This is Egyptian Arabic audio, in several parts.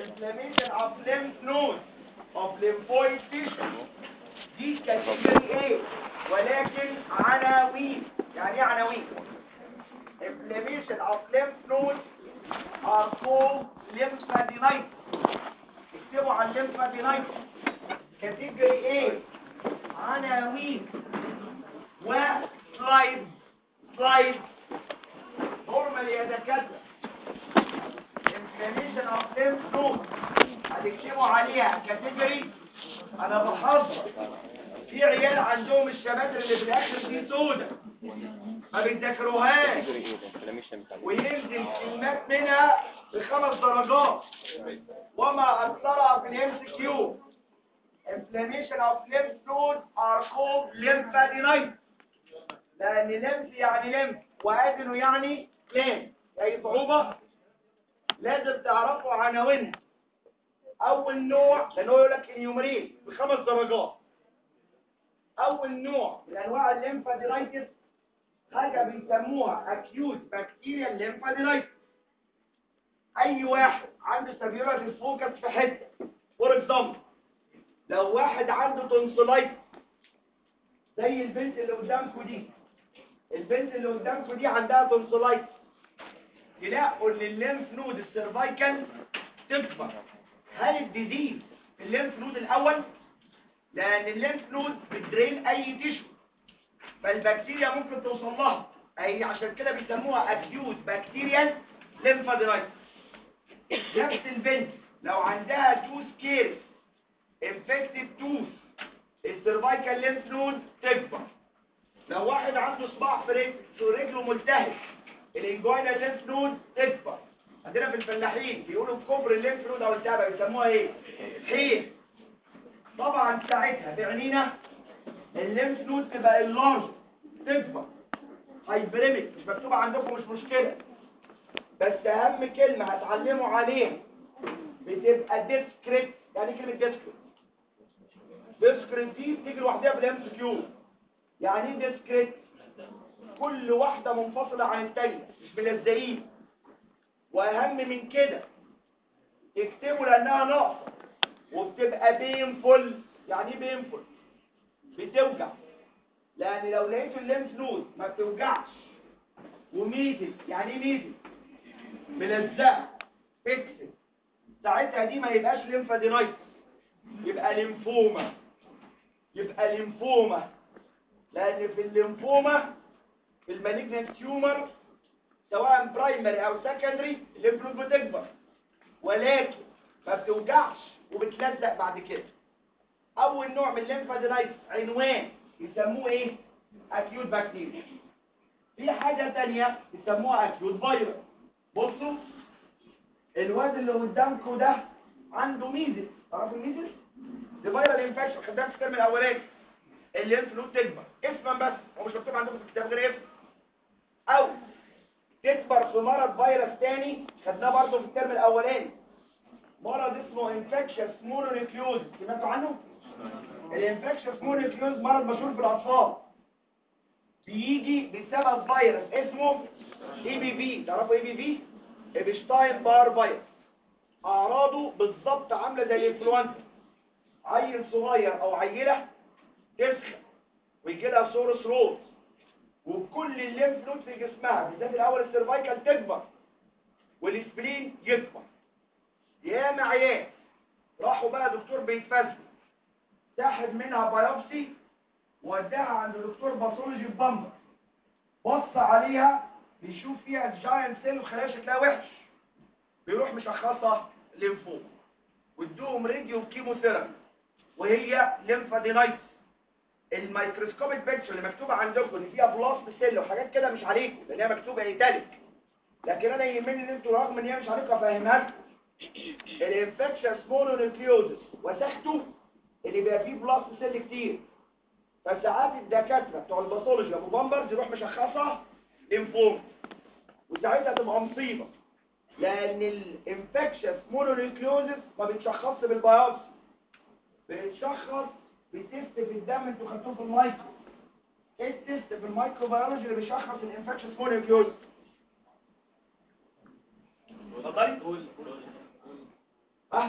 inflammation of lymph node of lymphoid tissue دي كاتيجوري ايه ولكن عناوين يعني ايه عناوين inflammation of lymph nodes are called lymphadenitis اكتبوا عن lymphadenitis كاتيجوري ايه عناوين وسلايد سلايد نورمال يا دكاتره inflammation of lymph nodes هتكتبوا عليها كاتيجوري انا بحذر في عيال عندهم الشباتر اللي في الاخر دي سودة ما بيذاكروهاش وينزل كلمات منها بخمس درجات وما اكثرها في الام سي كيو inflammation of lymph nodes are called lymphadenitis لان lymph يعني lymph وادنو يعني لام اي صعوبة لازم تعرفوا عناوينها اول نوع لان هو يقول لك انيومريت بخمس درجات اول نوع من انواع الليمفادينايتس حاجه بيسموها اكيوت بكتيريال ليمفادينايتس اي واحد عنده سبيرال فوكس في حته فور اكزامبل لو واحد عنده تونسلايت زي البنت اللي قدامكم دي البنت اللي قدامكم دي عندها تونسلايت تلاقوا ان الليمف نود السيرفايكال تكبر هل الديزيز في الليمف نود الاول لان الليمف نود بتدرين اي تيشو فالبكتيريا ممكن توصل لها اي عشان كده بيسموها اكيوت بكتيريال ليمفادينايتس نفس البنت لو عندها توث كيرس انفكتد توث السيرفايكال ليمف نود تكبر لو واحد عنده صباع في رجل في رجله ملتهب الانجوينال ليمف نود تكبر عندنا في الفلاحين بيقولوا كبر الليمف نود او التهابه بيسموها ايه حين طبعا ساعتها بعنينا الليمف نود تبقى اللارج تكبر هايبريميك مش مكتوبه عندكم مش مشكله بس اهم كلمه هتعلموا عليها بتبقى ديسكريت يعني إيه كلمه ديسكريت ديسكريت دي بتيجي لوحدها بالام سي كيو يعني ايه ديسكريت كل واحده منفصله عن الثانيه مش ملزقين واهم من كده تكتبوا لانها ناقصه وبتبقى بينفول يعني ايه بينفول بتوجع لان لو لقيتوا الليمف نود ما بتوجعش وميتد يعني ايه ميتد ملزقه فيكسد ساعتها دي ما يبقاش ليمفادينايتس يبقى ليمفوما يبقى ليمفوما لان في الليمفوما في المالجنت تيومر سواء برايمري او سكندري الليمف نود بتكبر ولكن ما بتوجعش وبتلزق بعد كده اول نوع من الليمفادينايتس عنوان يسموه ايه اكيوت بكتيريا في حاجه تانية يسموها اكيوت فيروس بصوا الواد اللي قدامكم ده عنده ميزل تعرفوا الميزل دي فيرال انفكشن خدناها في الترم الاولاني الليمف نود تكبر اسما بس هو مش مكتوب عندكم في الكتاب غير اسم او تكبر في مرض فيروس تاني خدناه برضه في الترم الاولاني مرض اسمه انفكشن مونونيكليوز سمعتوا عنه الانفكشن مونونيكليوز مرض مشهور في الاطفال بيجي بسبب فيروس اسمه اي بي في تعرفوا اي بي في ابشتاين بار فيروس اعراضه بالظبط عامله زي الانفلونزا عيل صغير او عيله تسخن ويجي لها سورس روز وكل الليمف نود في جسمها بالذات الاول السيرفايكال تكبر والسبلين يكبر ياما عيال راحوا بقى دكتور بيتفزوا ساحب منها بايوبسي وداها عند دكتور باثولوجي في بامبر بص عليها بيشوف فيها الجاينت سيل وخلايا شكلها وحش بيروح مشخصها ليمفوما وادوهم راديو كيموثيرابي وهي ليمفادينايتس الميكروسكوبيك بيكتشر اللي مكتوبه عندكم ان فيها بلاست سيل وحاجات كده مش عليكم لان هي مكتوبه ايتاليك لكن انا يهمني ان انتوا رغم ان هي مش عليكم افهمها لكم الانفكشن مونونيكليوزس وسخته اللي بيبقى فيه بلاست سيل كتير فساعات الدكاتره بتوع الباثولوجي ابو بامبرز يروح مشخصها ليمفوما وساعتها تبقى مصيبه لان الانفكشن مونونيكليوزس ما بيتشخصش بالبيوبسي بيتشخص بتست في الدم انتوا خدتوه في المايكرو ايه التست في المايكرو بيولوجي اللي بيشخص الانفكشن مونونيكليوزس اتفضلي ها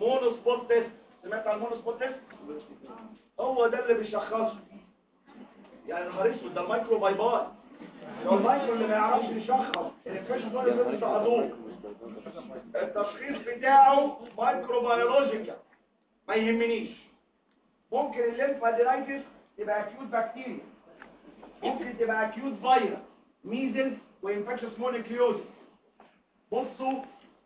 مونو سبوت تيست سمعت عن المونو سبوت تيست هو ده اللي بيشخصه يعني نهار اسود ده المايكرو باي باي لو المايكرو اللي ما يعرفش يشخص الانفكشن ده اللي بيصعدوه التشخيص بتاعه مايكرو بيولوجيكال ما يهمنيش ممكن الليمفادينايتس تبقى اكيوت بكتيريا ممكن تبقى اكيوت فيروس ميزلز وانفكشن مونيكليوز بصوا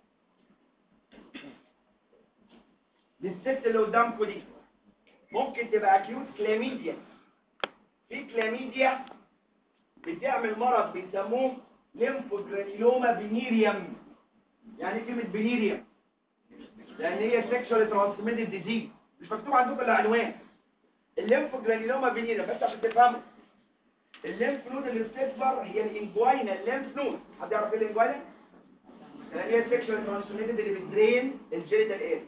للست اللي قدامكم دي ممكن تبقى اكيوت كلاميديا في كلاميديا بتعمل مرض بيسموه ليمفوجرانيلوما بنيريم يعني كلمة بنيريم لان هي سيكشوال ترانسميتد ديزيز مش مكتوب عندكم الا عنوان الليمفوجرانيلوما بنيريم بس عشان تفهموا الليمف نود اللي بتكبر هي الانجوينا الليمف نود حد يعرف ايه الانجوينا لان هي سيكشوال ترانسميتد اللي بتدرين الجينيتال اير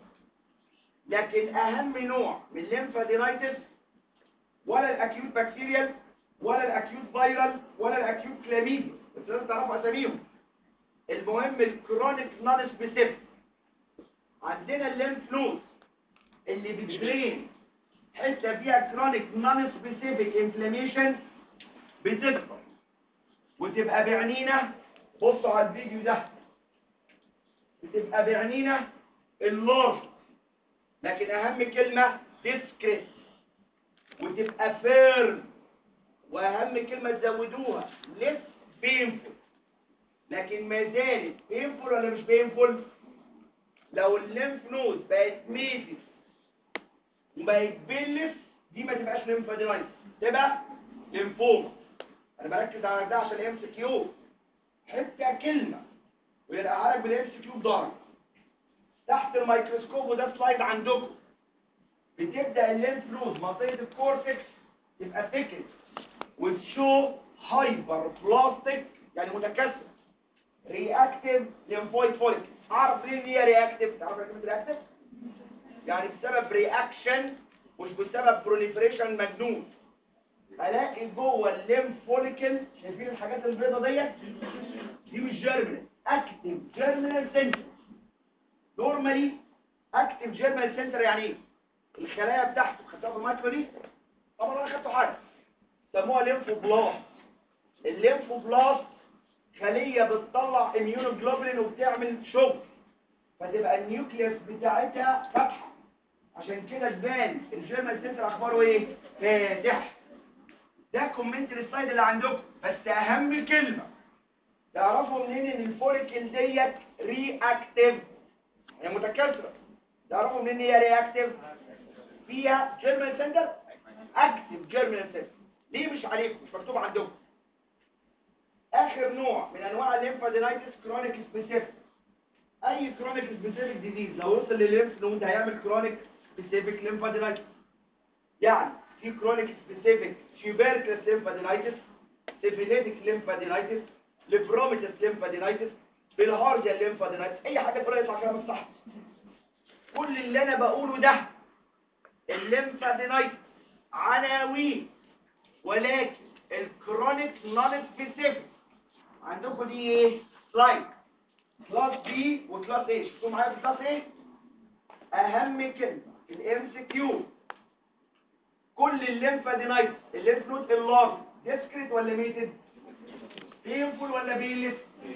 لكن اهم نوع من الليمفادينايتس ولا الاكيوت بكتيريال ولا الاكيوت فيرال ولا الاكيوت كلاميديا بس لازم تعرفوا اساميهم المهم الكرونيك نون سبيسيفيك عندنا الليمف نود اللي بتدرين حته فيها كرونيك نون سبيسيفيك انفلاميشن بتكبر وتبقى بعنينا بصوا على الفيديو ده بتبقى بعنينا اللارج لكن اهم كلمة ديسكريت وتبقى فيرم واهم كلمة تزودوها ليس بينفول لكن ما زالت بينفول ولا مش بينفول لو الليمف نود بقت ميتس وبقت بيلس دي ما تبقاش ليمفادينايت تبقى ليمفوما انا بركز على ده عشان ام سي كيو حته كلمه ويرقع لك بالام سي كيو بضرب تحت الميكروسكوب وده سلايد عندكم بتبدا الليمف نود منطقه الكورتكس تبقى ثيكن وتشو هايبر بلاستيك يعني متكثر رياكتيف ليمفويد فوليك اعرف ليه هي رياكتيف تعرف كلمه رياكتيف يعني بسبب رياكشن مش بسبب بروليفريشن مجنون الاقي جوه الليمف فوليكل شايفين الحاجات البيضه ديت دي مش جيرمينال اكتف جيرمينال سنتر نورمالي اكتف جيرمينال سنتر يعني ايه الخلايا بتاعته خدتها في المايكرو دي طبعا انا خدته حاجه سموها ليمفوبلاست الليمفوبلاست خليه بتطلع اميونوجلوبولين وبتعمل شغل فتبقى النيوكليوس بتاعتها فاتحه عشان كده تبان الجيرمال سنتر اخباره ايه فاتح ده كومنت السلايد اللي عندكم بس اهم كلمه تعرفوا منين ان الفوليكل ديت رياكتيف هي متكاثره تعرفوا منين هي رياكتيف فيها جيرمال سنتر اكتف جيرمال سنتر ليه مش عليكم مش مكتوب عندكم اخر نوع من انواع الليمفادينايتس كرونيك سبيسيفيك اي كرونيك سبيسيفيك ديزيز لو وصل للليمف نود هيعمل كرونيك سبيسيفيك ليمفادينايتس يعني في كرونيك سبيسيفيك تيوبركلس ليمفادينايتس سيفيليتك ليمفادينايتس ليبروميتس ليمفادينايتس بالهارجيا ليمفادينايتس اي حاجه تقول يطلع كلام صح كل اللي انا بقوله ده الليمفادينايتس عناوين ولكن الكرونيك نون سبيسيفيك عندكم دي ايه سلايد كلاس بي وكلاس ايه شفتوا معايا في كلاس ايه اهم كلمه الام سي كيو كل الليمفادينايت الليمف نود اللارج ديسكريت ولا ميتد بينفول ولا بيلس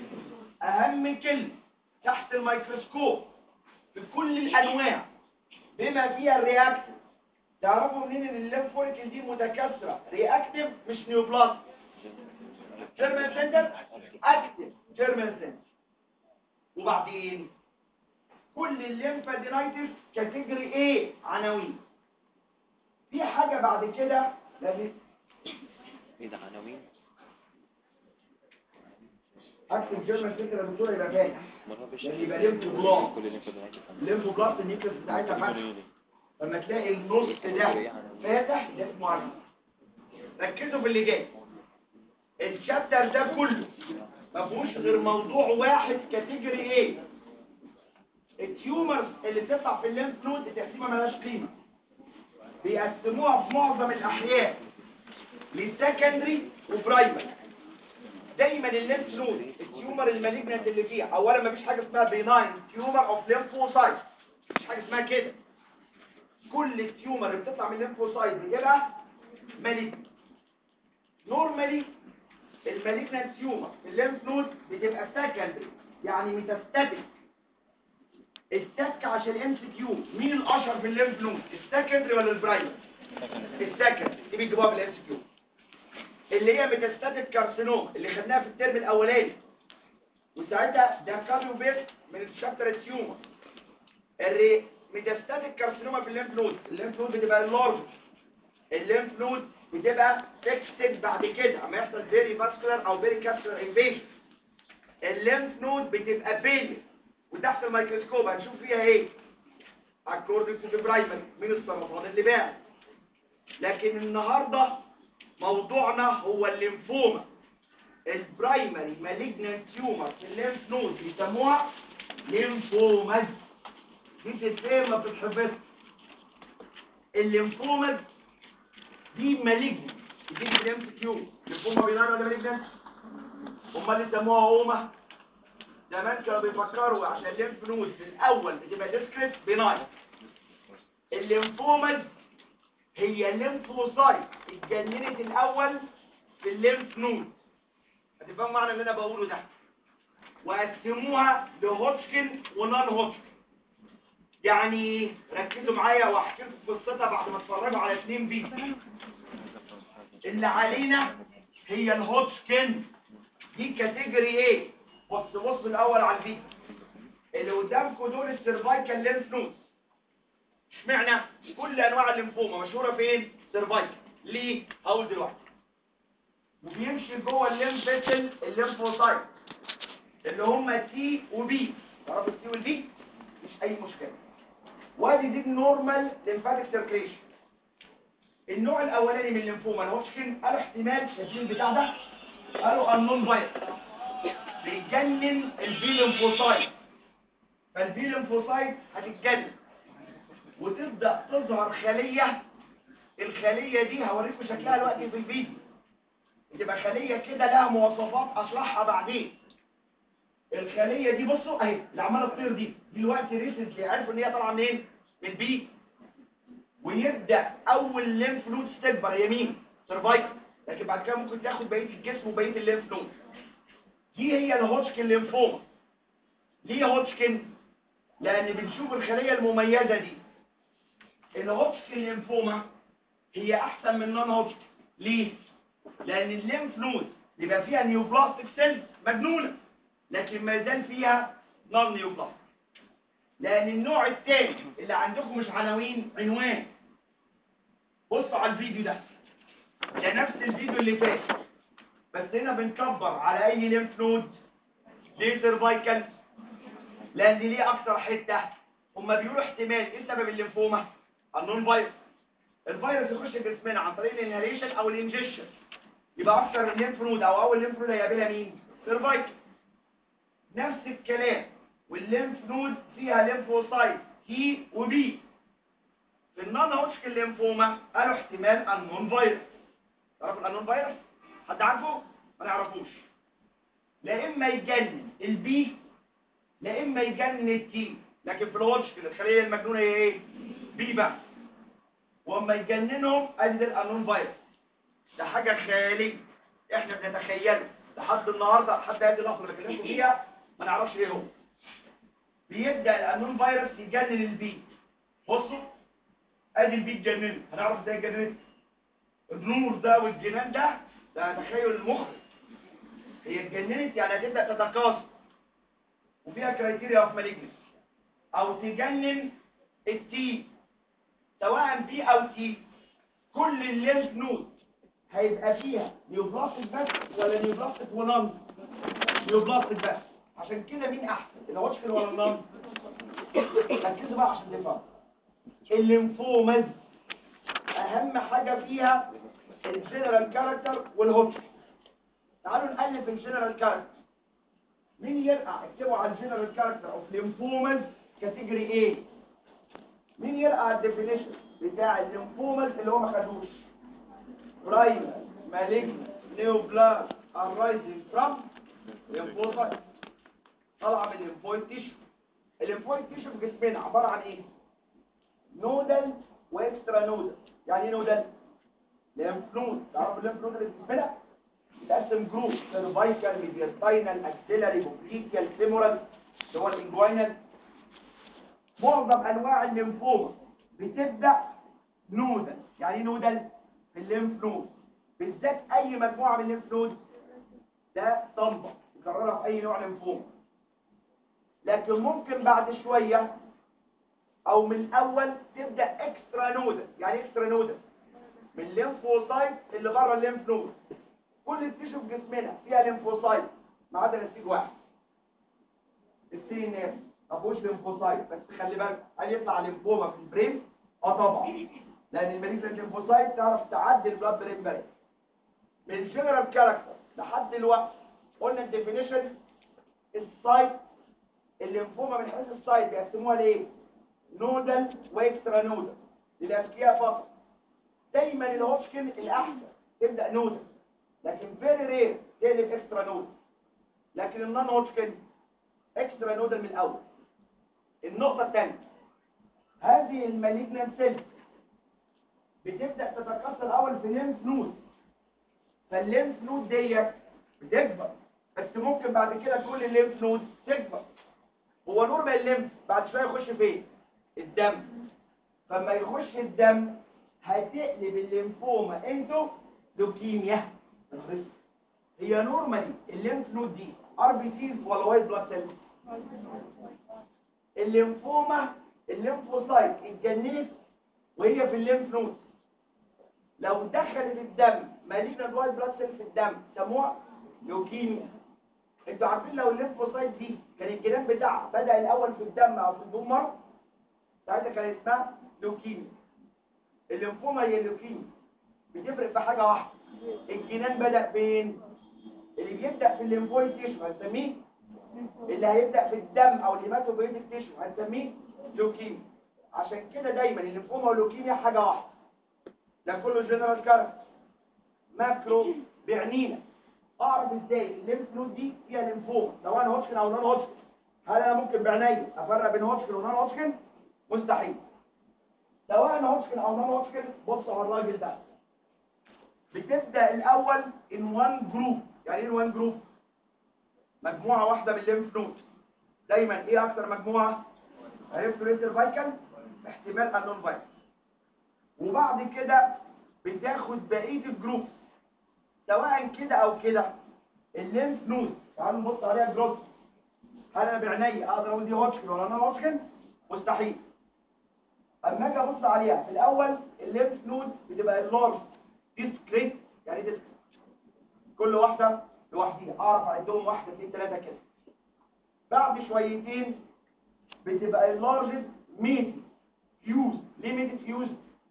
اهم كلمه تحت الميكروسكوب في كل الانواع بما فيها الرياكتيف تعرفوا منين ان الليمف فوليكل دي متكاثره رياكتيف مش نيوبلاست جيرمان سنتر اكتيف جيرمان سنتر وبعدين كل الليمفادينايتس كاتيجوري ايه عناوين في حاجة بعد كده لازم ايه ده عناوين اكتب جيرمان سنتر يا دكتور يبقى فاهم مرة بيش يعني يبقى ليمفو بلاست كل اللي في الدنيا الليمفو بلاست النيوكليس بتاعتها فاتحه لما تلاقي النص ده فاتح ده اسمه عرض ركزوا في اللي جاي الشابتر ده كله ما فيهوش غير موضوع واحد كاتيجوري ايه التيومرز اللي بتطلع في الليمف نود التقسيمه مالهاش قيمه بيقسموها في معظم الاحيان لسكندري وبرايمري دايما الليمف نود التيومر المالجنت اللي فيها اولا ما فيش حاجه اسمها بيناين تيومر اوف ليمفوسايت مش حاجه اسمها كده كل التيومر اللي بتطلع من الليمفوسايت بتبقى مالجنت نورمالي المالجنت تيومر في الليمف نود بتبقى سكندري يعني ميتاستاتيك التك عشان ام سي كيو مين الاشهر في الليمف نود السكندري ولا البرايمري السكندري دي بيجيبوها بالام سي كيو اللي هي ميتاستاتيك كارسينوما اللي خدناها في الترم الاولاني وساعتها ده كاريو بيت من الشابتر التيومر الري ميتاستاتيك كارسينوما في الليمف نود الليمف نود بتبقى اللارج الليمف نود بتبقى فيكسد بعد كده اما يحصل فيري فاسكولار او فيري كابسولار انفيجن الليمف نود بتبقى بيلي وتحت الميكروسكوب هنشوف فيها ايه اكوردنج تو برايمري من السرطان اللي باع لكن النهارده موضوعنا هو الليمفوما البرايمري مالجنانت تيومر في الليمف نود بيسموها ليمفوماز دي تتفهم ما بتتحفظش الليمفوماز دي مالجنانت دي الليمف تيومر الليمفوما بينار ولا مالجنانت امال يسموها اوما زمان كانوا بيفكروا عشان الليمف نود في الاول بتبقى ديسكريت بناين الليمفوماز هي الليمفوسايت اتجننت الاول في الليمف نود هتفهم معنى اللي انا بقوله ده وقسموها لهوتشكن ونون هوتشكن يعني ركزوا معايا واحكي لكم قصتها بعد ما تتفرجوا على اتنين بي اللي علينا هي الهوتشكن دي كاتيجوري ايه بص بص الاول على الفيديو اللي قدامكم دول السيرفايكال لينف نود اشمعنى كل انواع الليمفوما مشهوره فين سيرفايكال ليه هقول دلوقتي وبيمشي جوه الليمف فيسل الليمفوسايت اللي هم تي وبي تعرفوا التي والبي مش اي مشكله وادي دي النورمال ليمفاتيك سيركيشن النوع الاولاني من الليمفوما الهوتشكن قالوا احتمال شايفين البتاع ده قالوا النون فايروس بيجنن البي ليمفوسايت فالبي ليمفوسايت هتتجنن وتبدا تظهر خليه الخليه دي هوريكم شكلها دلوقتي في الفيديو تبقى خليه كده لها مواصفات اشرحها بعدين الخليه دي بصوا اهي اللي عماله تطير دي دلوقتي ريسنتلي عرفوا ان هي طالعه منين من البي ويبدا اول ليمف نود تكبر يمين سيرفايكل لكن بعد كده ممكن تاخد بقيه الجسم وبقيه الليمف نود دي هي الهوتشكن ليمفوما ليه هوتشكن لان بنشوف الخليه المميزه دي الهوتشكن ليمفوما هي احسن من نون هوتشكن ليه لان الليمف نود بيبقى فيها نيوبلاستيك سيلز مجنونه لكن ما يزال فيها نون نيوبلاستيك لان النوع الثاني اللي عندكم مش عناوين عنوان بصوا على الفيديو ده ده نفس الفيديو اللي فات بس هنا بنكبر على اي ليمف نود ليه سيرفايكال لان ليه اكتر حته هما بيقولوا احتمال ايه سبب الليمفوما النون فيروس الفيروس يخش جسمنا عن طريق الانهاليشن او الانجكشن يبقى اكتر الليمف نود او اول ليمف نود هيقابلها مين سيرفايكال نفس الكلام والليمف نود فيها ليمفوسايت تي وبي في النون هوتشكن ليمفوما قالوا احتمال النون فيروس تعرفوا النون فيروس حد عارفه ما نعرفوش لا اما يجنن البي لا اما يجنن التي لكن في الهوتشكن الخليه المجنونه هي ايه بي بقى واما يجننهم ادي الانون فيروس ده حاجه خياليه احنا بنتخيله لحد النهارده لحد هذه اللحظه اللي بكلمكم فيها ما نعرفش ايه هو بيبدا الانون فيروس يجنن البي بصوا ادي البي اتجننت هنعرف ازاي اتجننت النور ده والجنان ده ده تخيل المخ هي اتجننت يعني هتبدا تتكاثر وفيها كرايتيريا اوف مالجنس او تجنن التي سواء بي او تي كل الليمف نود هيبقى فيها نيوبلاستيك بس ولا نيوبلاستيك ونون نيوبلاستيك بس عشان كده مين احسن الهوتشكن ولا النون ركزوا بقى عشان تفهموا الليمفومز اهم حاجه فيها الجنرال كاركتر والهوتشكن تعالوا نألف الجنرال كاركتر مين يرقع اكتبوا على الجنرال كاركتر اوف ليمفومز كاتيجوري ايه مين يرقع الديفينيشن بتاع الليمفومز اللي هو ما خدوش برايمر مالجن نيوبلاس arising from lymphocyte طالعه من الليمفويد تيشو الليمفويد تيشو في جسمنا عباره عن ايه نودل واكسترا نودل يعني ايه نودل ليمف نود تعرف الليمف نود اللي في جسمنا بتقسم جروب سيرفايكال ميدياستاينال اكسيلاري بوبليكيال فيمورال اللي هو الانجوينال معظم انواع الليمفوما بتبدا نودل يعني ايه نودل في الليمف نود بالذات اي مجموعه من الليمف نود ده طنبه مكرره في اي نوع ليمفوما لكن ممكن بعد شويه او من الاول تبدا اكسترا نودل يعني اكسترا نودل من الليمفوسايت اللي بره الليمف نود كل التيشو في جسمنا فيها ليمفوسايت ما عدا نسيج واحد السي ان اف ما فيهوش ليمفوسايت بس خلي بالك هل يطلع ليمفوما في البرين اه طبعا لان المالجنت ليمفوسايت تعرف تعدي البلاد برين بارير من الجنرال كاركتر لحد دلوقتي قلنا الديفينيشن السايت الليمفوما من حيث السايت بيقسموها لايه نودل واكسترا نودل للاذكياء فقط دايما الهوشكن الاحسن تبدا نودل لكن فيري رير تقلب اكسترا نودل لكن النون هوشكن اكسترا نودل من الاول النقطه الثانيه هذه المالجنان سيل بتبدا تتكسر الاول في ليمف نود فالليمف نود ديت بتكبر بس ممكن بعد كده كل الليمف نود تكبر هو نورمال الليمف بعد شويه يخش فين الدم فما يخش الدم هتقلب الليمفوما انتو لوكيميا الخص هي نورمالي الليمف نود دي ار بي سيز ولا وايت بلاد سيلز الليمفوما الليمفوسايت اتجننت وهي في الليمف نود لو دخلت الدم مالينا الوايت بلاد سيل في الدم سموها لوكيميا انتوا عارفين لو الليمفوسايت دي كان الجنان بتاعها بدا الاول في الدم او في الدمر ساعتها كان اسمها لوكيميا الليمفوما هي اللوكيميا بتفرق في حاجه واحده الجنان بدا فين اللي بيبدا في الليمفويد تيشو هنسميه اللي هيبدا في الدم او الهيماتوبيتيك تيشو هنسميه لوكيميا عشان كده دايما الليمفوما واللوكيميا حاجه واحده ده كله جنرال كاركتر ماكرو بيعنينا اعرف ازاي الليمف نود دي فيها ليمفوما سواء هوتشكن او نون هوتشكن هل انا ممكن بعيني افرق بين هوتشكن ونون هوتشكن مستحيل سواء هوتشكن او نون هوتشكن بص على الراجل ده بتبدا الاول ان وان جروب يعني ايه وان جروب مجموعه واحده من الليمف نود دايما ايه اكتر مجموعه عرفتوا ليه سيرفايكال احتمال النون فايكال وبعد كده بتاخد بقيه الجروب سواء كده او كده الليمف نود تعالوا نبص عليها جروب هل انا بعيني اقدر اقول دي هوتشكن ولا نون هوتشكن مستحيل اما اجي ابص عليها في الاول الليمف نود بتبقى اللارج ديسكريت يعني ديسكريت كل واحده لوحديها اعرف اعدهم واحده اثنين ثلاثه كده بعد شويتين بتبقى اللارج ميدي فيوز ليه ميدي فيوز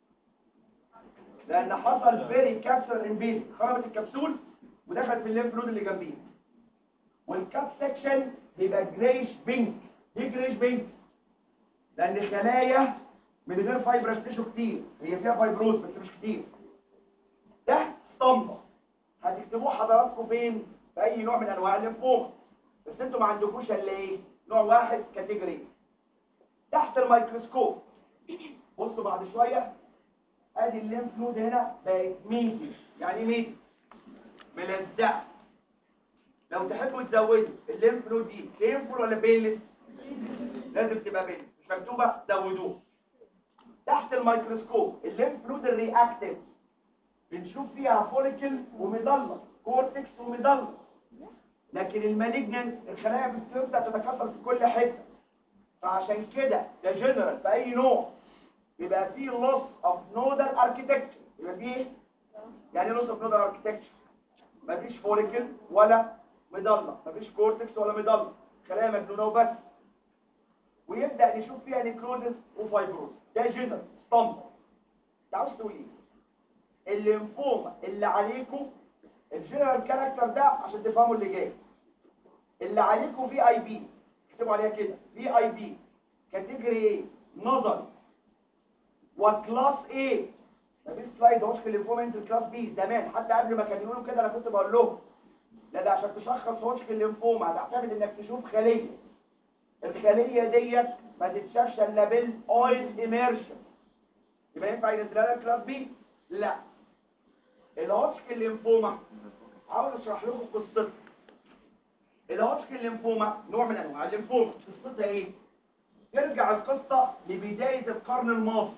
لان حصل فيري كابسول انفيز خربت الكبسول ودخلت في الليمف نود اللي جنبيه والكاب سكشن بيبقى جريش بينك ليه جريش بينك لان خلايا من غير فايبرس تيشو كتير هي فيها فايبروز بس مش كتير ده اسطمبة هتكتبوه حضراتكم فين في اي نوع من انواع الليمفوما بس انتوا ما عندكوش الا ايه نوع واحد كاتيجوري تحت الميكروسكوب بصوا بعد شويه ادي الليمف نود هنا بقت ميتي يعني ايه ميتي ملزقه لو تحبوا تزودوا الليمف نود دي بينفول ولا بينلس لازم تبقى بينلس مش مكتوبه زودوه تحت الميكروسكوب الليمف نود الرياكتيف بنشوف فيها فوليكل ومضله كورتكس ومضله لكن المالجنان الخلايا بتبدا تتكاثر في كل حته فعشان كده ده جنرال في اي نوع يبقى فيه لوس اوف نودال اركيتكتشر يبقى فيه يعني لوس اوف نودال اركيتكتشر مفيش فوليكل ولا مضله مفيش كورتكس ولا مضله خلايا مجنونه وبس ويبدا نشوف فيها نيكروزس وفايبروز ده جنرال اسطمبه انت عاوز تقول ايه الليمفوما اللي عليكم الجنرال كاركتر ده عشان تفهموا اللي جاي اللي عليكم في اي بي اكتبوا عليها كده في اي بي كاتيجوري ايه نظري وكلاس ايه مفيش سلايد هوش في الليمفوما انت كلاس بي زمان حتى قبل ما كانوا يقولوا كده انا كنت بقول لهم لا ده عشان تشخص هوش في الليمفوما هتعتمد انك تشوف خليه الخليه ديت ما تتشافش الا بالاويل ايميرشن يبقى ينفع ينزلها لك كلاس بي لا الهوتشكن ليمفوما عاوز اشرح لكم قصتها الهوتشكن ليمفوما نوع من انواع الليمفوما قصتها ايه ترجع القصه لبدايه القرن الماضي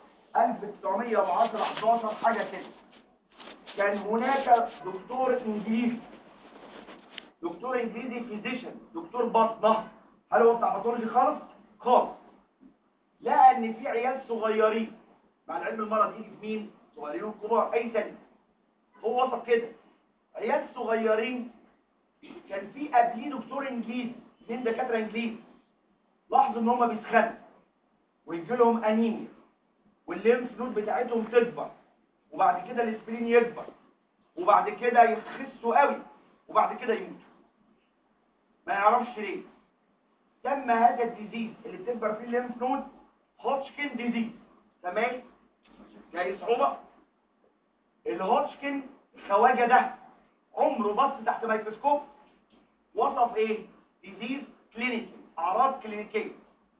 1910 11 حاجه كده كان هناك دكتور انجليزي دكتور انجليزي فيزيشن دكتور باطنه هل هو بتاع باثولوجي خالص خالص لقى ان في عيال صغيرين مع العلم المرض يجي في مين صغيرين وكبار اي سنه هو وصف كده عيال صغيرين كان في قبليه دكتور انجليزي اثنين دكاتره انجليزي لاحظوا ان هم بيسخنوا ويجي لهم انيميا والليمف نود بتاعتهم تكبر وبعد كده الاسبرين يكبر وبعد كده يخسوا قوي وبعد كده يموتوا ما يعرفش ليه تم هذا الديزيز اللي بتكبر فيه الليمف نود هوتشكن ديزيز تمام يعني صعوبة الهوتشكن خواجة ده عمره بص تحت ميكروسكوب وصف ايه ديزيز كلينيكي اعراض كلينيكية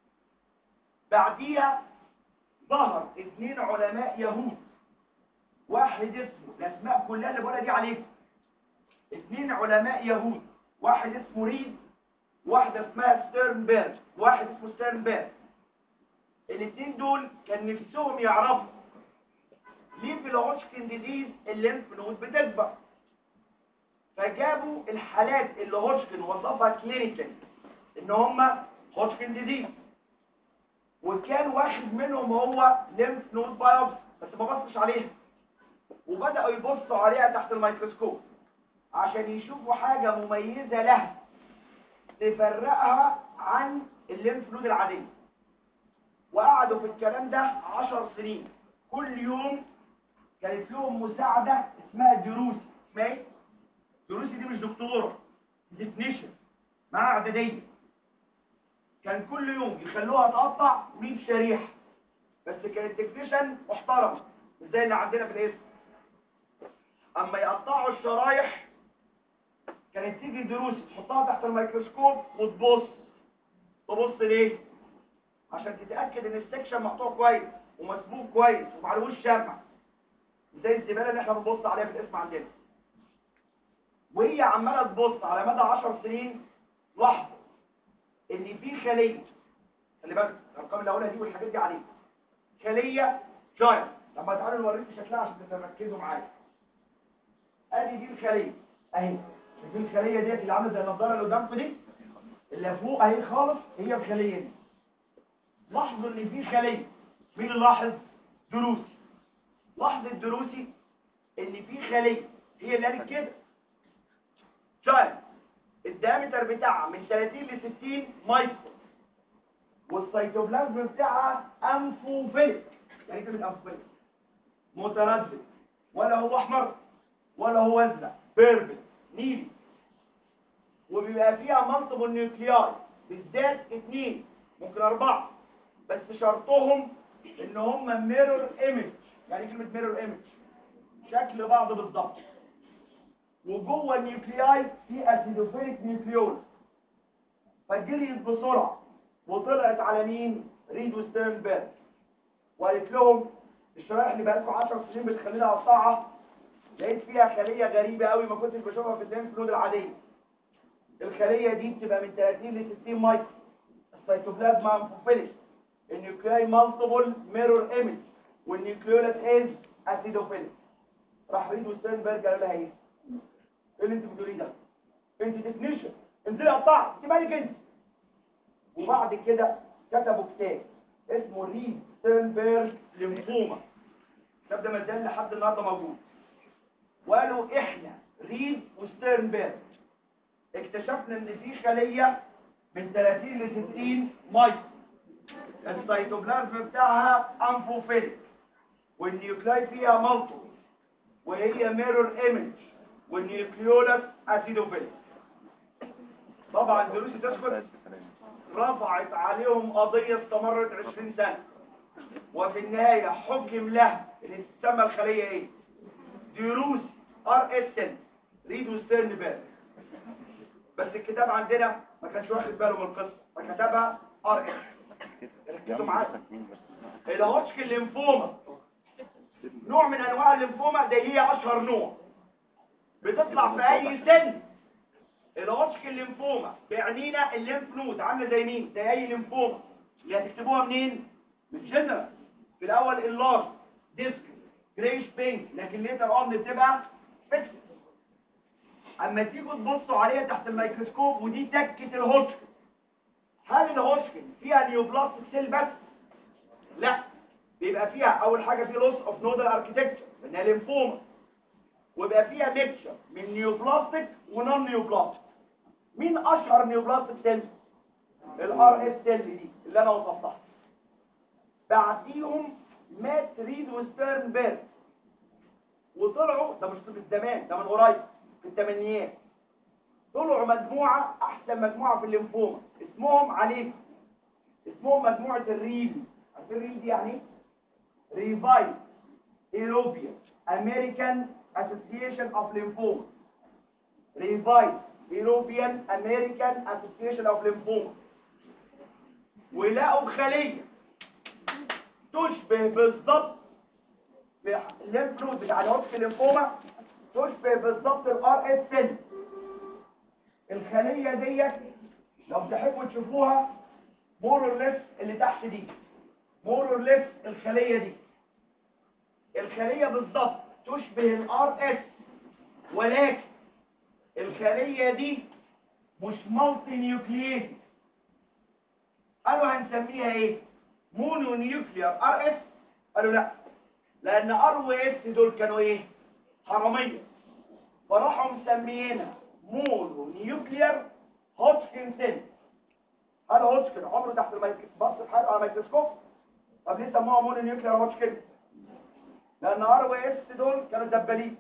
بعديها ظهر اثنين علماء يهود واحد اسمه الاسماء كلها اللي بقولها دي عليكم اثنين علماء يهود واحد اسمه ريد واحدة اسمها ستيرنبرج واحد اسمه ستيرنبرج الاثنين دول كان نفسهم يعرفوا ليه في الهوتشكن ديزيز الليمف نود بتكبر فجابوا الحالات اللي هوتشكن وصفها كلينيكال ان هم هوتشكن ديزيز وكان واحد منهم هو ليمف نود بايوبسي بس ما بصش عليها وبدأوا يبصوا عليها تحت الميكروسكوب عشان يشوفوا حاجة مميزة لها تفرقها عن الليمف نود العادية وقعدوا في الكلام ده عشر سنين كل يوم كانت لهم مساعدة اسمها دروسي اسمها ايه؟ دروسي دي مش دكتورة ديفنيشن مع اعدادية كان كل يوم يخلوها تقطع 100 شريحة بس كانت تكنيشن محترمة مش زي اللي عندنا في الاسم اما يقطعوا الشرايح كانت تيجي دروسي تحطها تحت الميكروسكوب وتبص تبص ليه عشان تتاكد ان السكشن مقطوع كويس ومسبوق كويس ومعلوش شمع زي الزباله اللي احنا بنبص عليها في الاسم عندنا وهي عماله تبص على مدى 10 سنين لاحظوا ان في خليه خلي بالك الارقام اللي هقولها دي والحاجات دي عليك خليه جاينت لما تعالوا نوريكم شكلها عشان تركزوا معايا ادي دي الخليه اهي دي الخليه ديت اللي عامله زي النضاره اللي قدامكم دي اللي فوق اهي خالص هي الخليه دي لاحظوا ان في خليه مين اللي لاحظ دروسي لاحظ الدروسي ان في خليه هي اللي قالت كده جاينت الديامتر بتاعها من 30 ل 60 مايكرو والسيتوبلازم بتاعها انفوفيليك يعني كلمه انفوفيليك متردد ولا هو احمر ولا هو ازرق بيربل نيلي وبيبقى فيها منطب النيوكلياي بالذات اثنين ممكن اربعه بس شرطهم ان هم ميرور ايمج يعني كلمه ميرور ايمج شكل بعض بالظبط وجوه النيوكلياي في اسيدوفيليك نيوكليول فجريت بسرعه وطلعت على مين ريد وستيرنبرج وقالت لهم الشرايح اللي بقالكم 10 سنين بتخليني اقطعها لقيت فيها خليه غريبه قوي ما كنتش بشوفها في الليمف نود العاديه الخليه دي بتبقى من 30 ل 60 مايكرو السيتوبلازم انفوفيليك النيوكلياي مالتيبل ميرور ايمج والنيوكليولس از اسيدوفيليك راح ريد وستيرنبرج قالوا لها ايه ايه اللي انت بتقوليه ده انت تكنيشن انزلي قطعي انت مالك انت وبعد كده كتبوا كتاب اسمه ريد ستيرنبرج ليمفوما الكتاب ده ما زال لحد النهارده موجود وقالوا احنا ريد وستيرنبرج اكتشفنا ان في خليه من 30 ل 60 مايكرو السيتوبلازم بتاعها انفوفيليك والنيوكلاي فيها مالتو وهي ميرور ايمج والنيوكليولس اسيدوفيليك طبعا دروسي تسكت رفعت عليهم قضية استمرت 20 سنة وفي النهاية حكم لها اللي تسمى الخلية ايه دروس ار اس ان ريد وستيرنبرج بس الكتاب عندنا ما كانش واخد باله من القصة فكتبها ار اس ركزوا معايا الهوتشكن ليمفوما نوع من انواع الليمفوما ده هي اشهر نوع بتطلع في اي سن الهوتشكن ليمفوما بيعنينا الليمف نود عامله زي مين زي اي ليمفوما اللي هتكتبوها منين من جنرال في الاول اللارج ديسك جريش بينك لكن ليتر اون بتبقى فيكس اما تيجوا تبصوا عليها تحت الميكروسكوب ودي تكه الهوتشكن هل الهوتشكن فيها نيوبلاستيك سيل بس لا بيبقى فيها اول حاجه في لوس اوف نودال اركيتكتشر لانها ليمفوما ويبقى فيها ميكشر من نيوبلاستيك ونون نيوبلاستيك مين اشهر نيوبلاستيك سيل الار اس سيل دي اللي انا وصفتها بعديهم مات ريد وستيرن بيرد وطلعوا ده مش من زمان ده من قريب في الثمانينات طلعوا مجموعه احسن مجموعه في الليمفوما اسمهم عليكم اسمهم مجموعه الريل عارفين الريل دي يعني ايه ريفايف ايروبيا امريكان اسوسيشن اوف ليمفوما ريفايف ايروبيان امريكان اسوسيشن اوف ليمفوما ولقوا خليه تشبه بالظبط في الليمف نود بتاع الهوتش ليمفوما تشبه بالظبط الار اس سيل الخليه ديت لو تحبوا تشوفوها مور ليس اللي تحت دي مور ليس الخليه دي الخليه بالظبط تشبه الار اس ولكن الخليه دي مش مالتي نيوكلييد قالوا هنسميها ايه مونو نيوكليير ار اس قالوا لا لان ار و اس دول كانوا ايه حراميه فراحوا مسميينها مونو نيوكليير هوتشكن سيل هل هوتشكن عمره تحت الميكروسكوب بص في حاجه على الميكروسكوب طب ليه سموها مونو نيوكليير هوتشكن لان ار و اس دول كانوا دبالين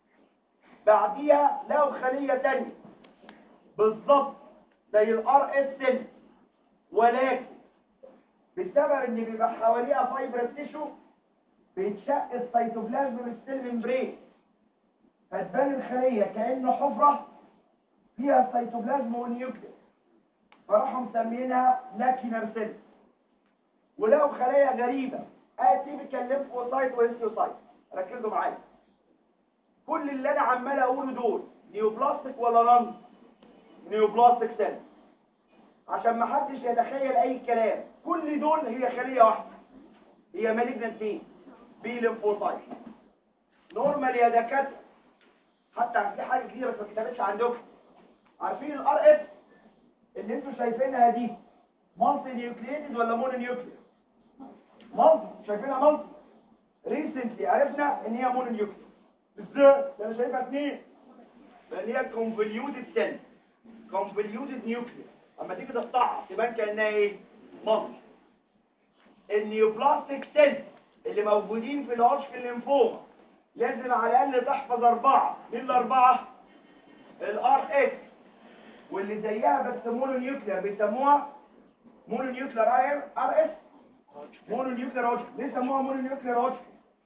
بعديها لقوا خليه تانية بالظبط زي الار اس سيل ولكن بسبب ان بيبقى حواليها فايبرس تيشو بيتشق السيتوبلازم من السيل ممبرين فتبان الخليه كانه حفره فيها السيتوبلازم والنيوكليس فراحوا مسمينها لاكينر سيل ولقوا خلايا غريبه اتيبيكال ليمفوسايت وهيستيوسايت ركزوا معايا كل اللي انا عمال اقوله دول نيوبلاستيك ولا نون نيوبلاستيك سيل عشان ما حدش يتخيل اي كلام كل دول هي خليه واحده هي مالجنت فين بي ليمفوسايت نورمال يا دكاتره حتى في حاجه كتير بس ما كتبتش عندكم عارفين الار اس اللي انتوا شايفينها دي مالتي نيوكليتد ولا مونو نيوكليد مالتي شايفينها مالتي ريسنتلي عرفنا ان هي مونو نيوكليد ازاي ده انا شايفها اثنين لان هي كونفوليوتد سيل كونفوليوتد نيوكليد اما تيجي تقطعها تبان كانها ايه مالتي النيوبلاستيك سيل اللي موجودين في الهوتشكن الليمفوما لازم على الاقل تحفظ اربعه مين الاربعه الار اس واللي زيها بس مونو نيوكلير بيسموها مونو نيوكلير ار ار اس مونو نيوكلير هوتشكن ليه سموها مونو نيوكلير هوتشكن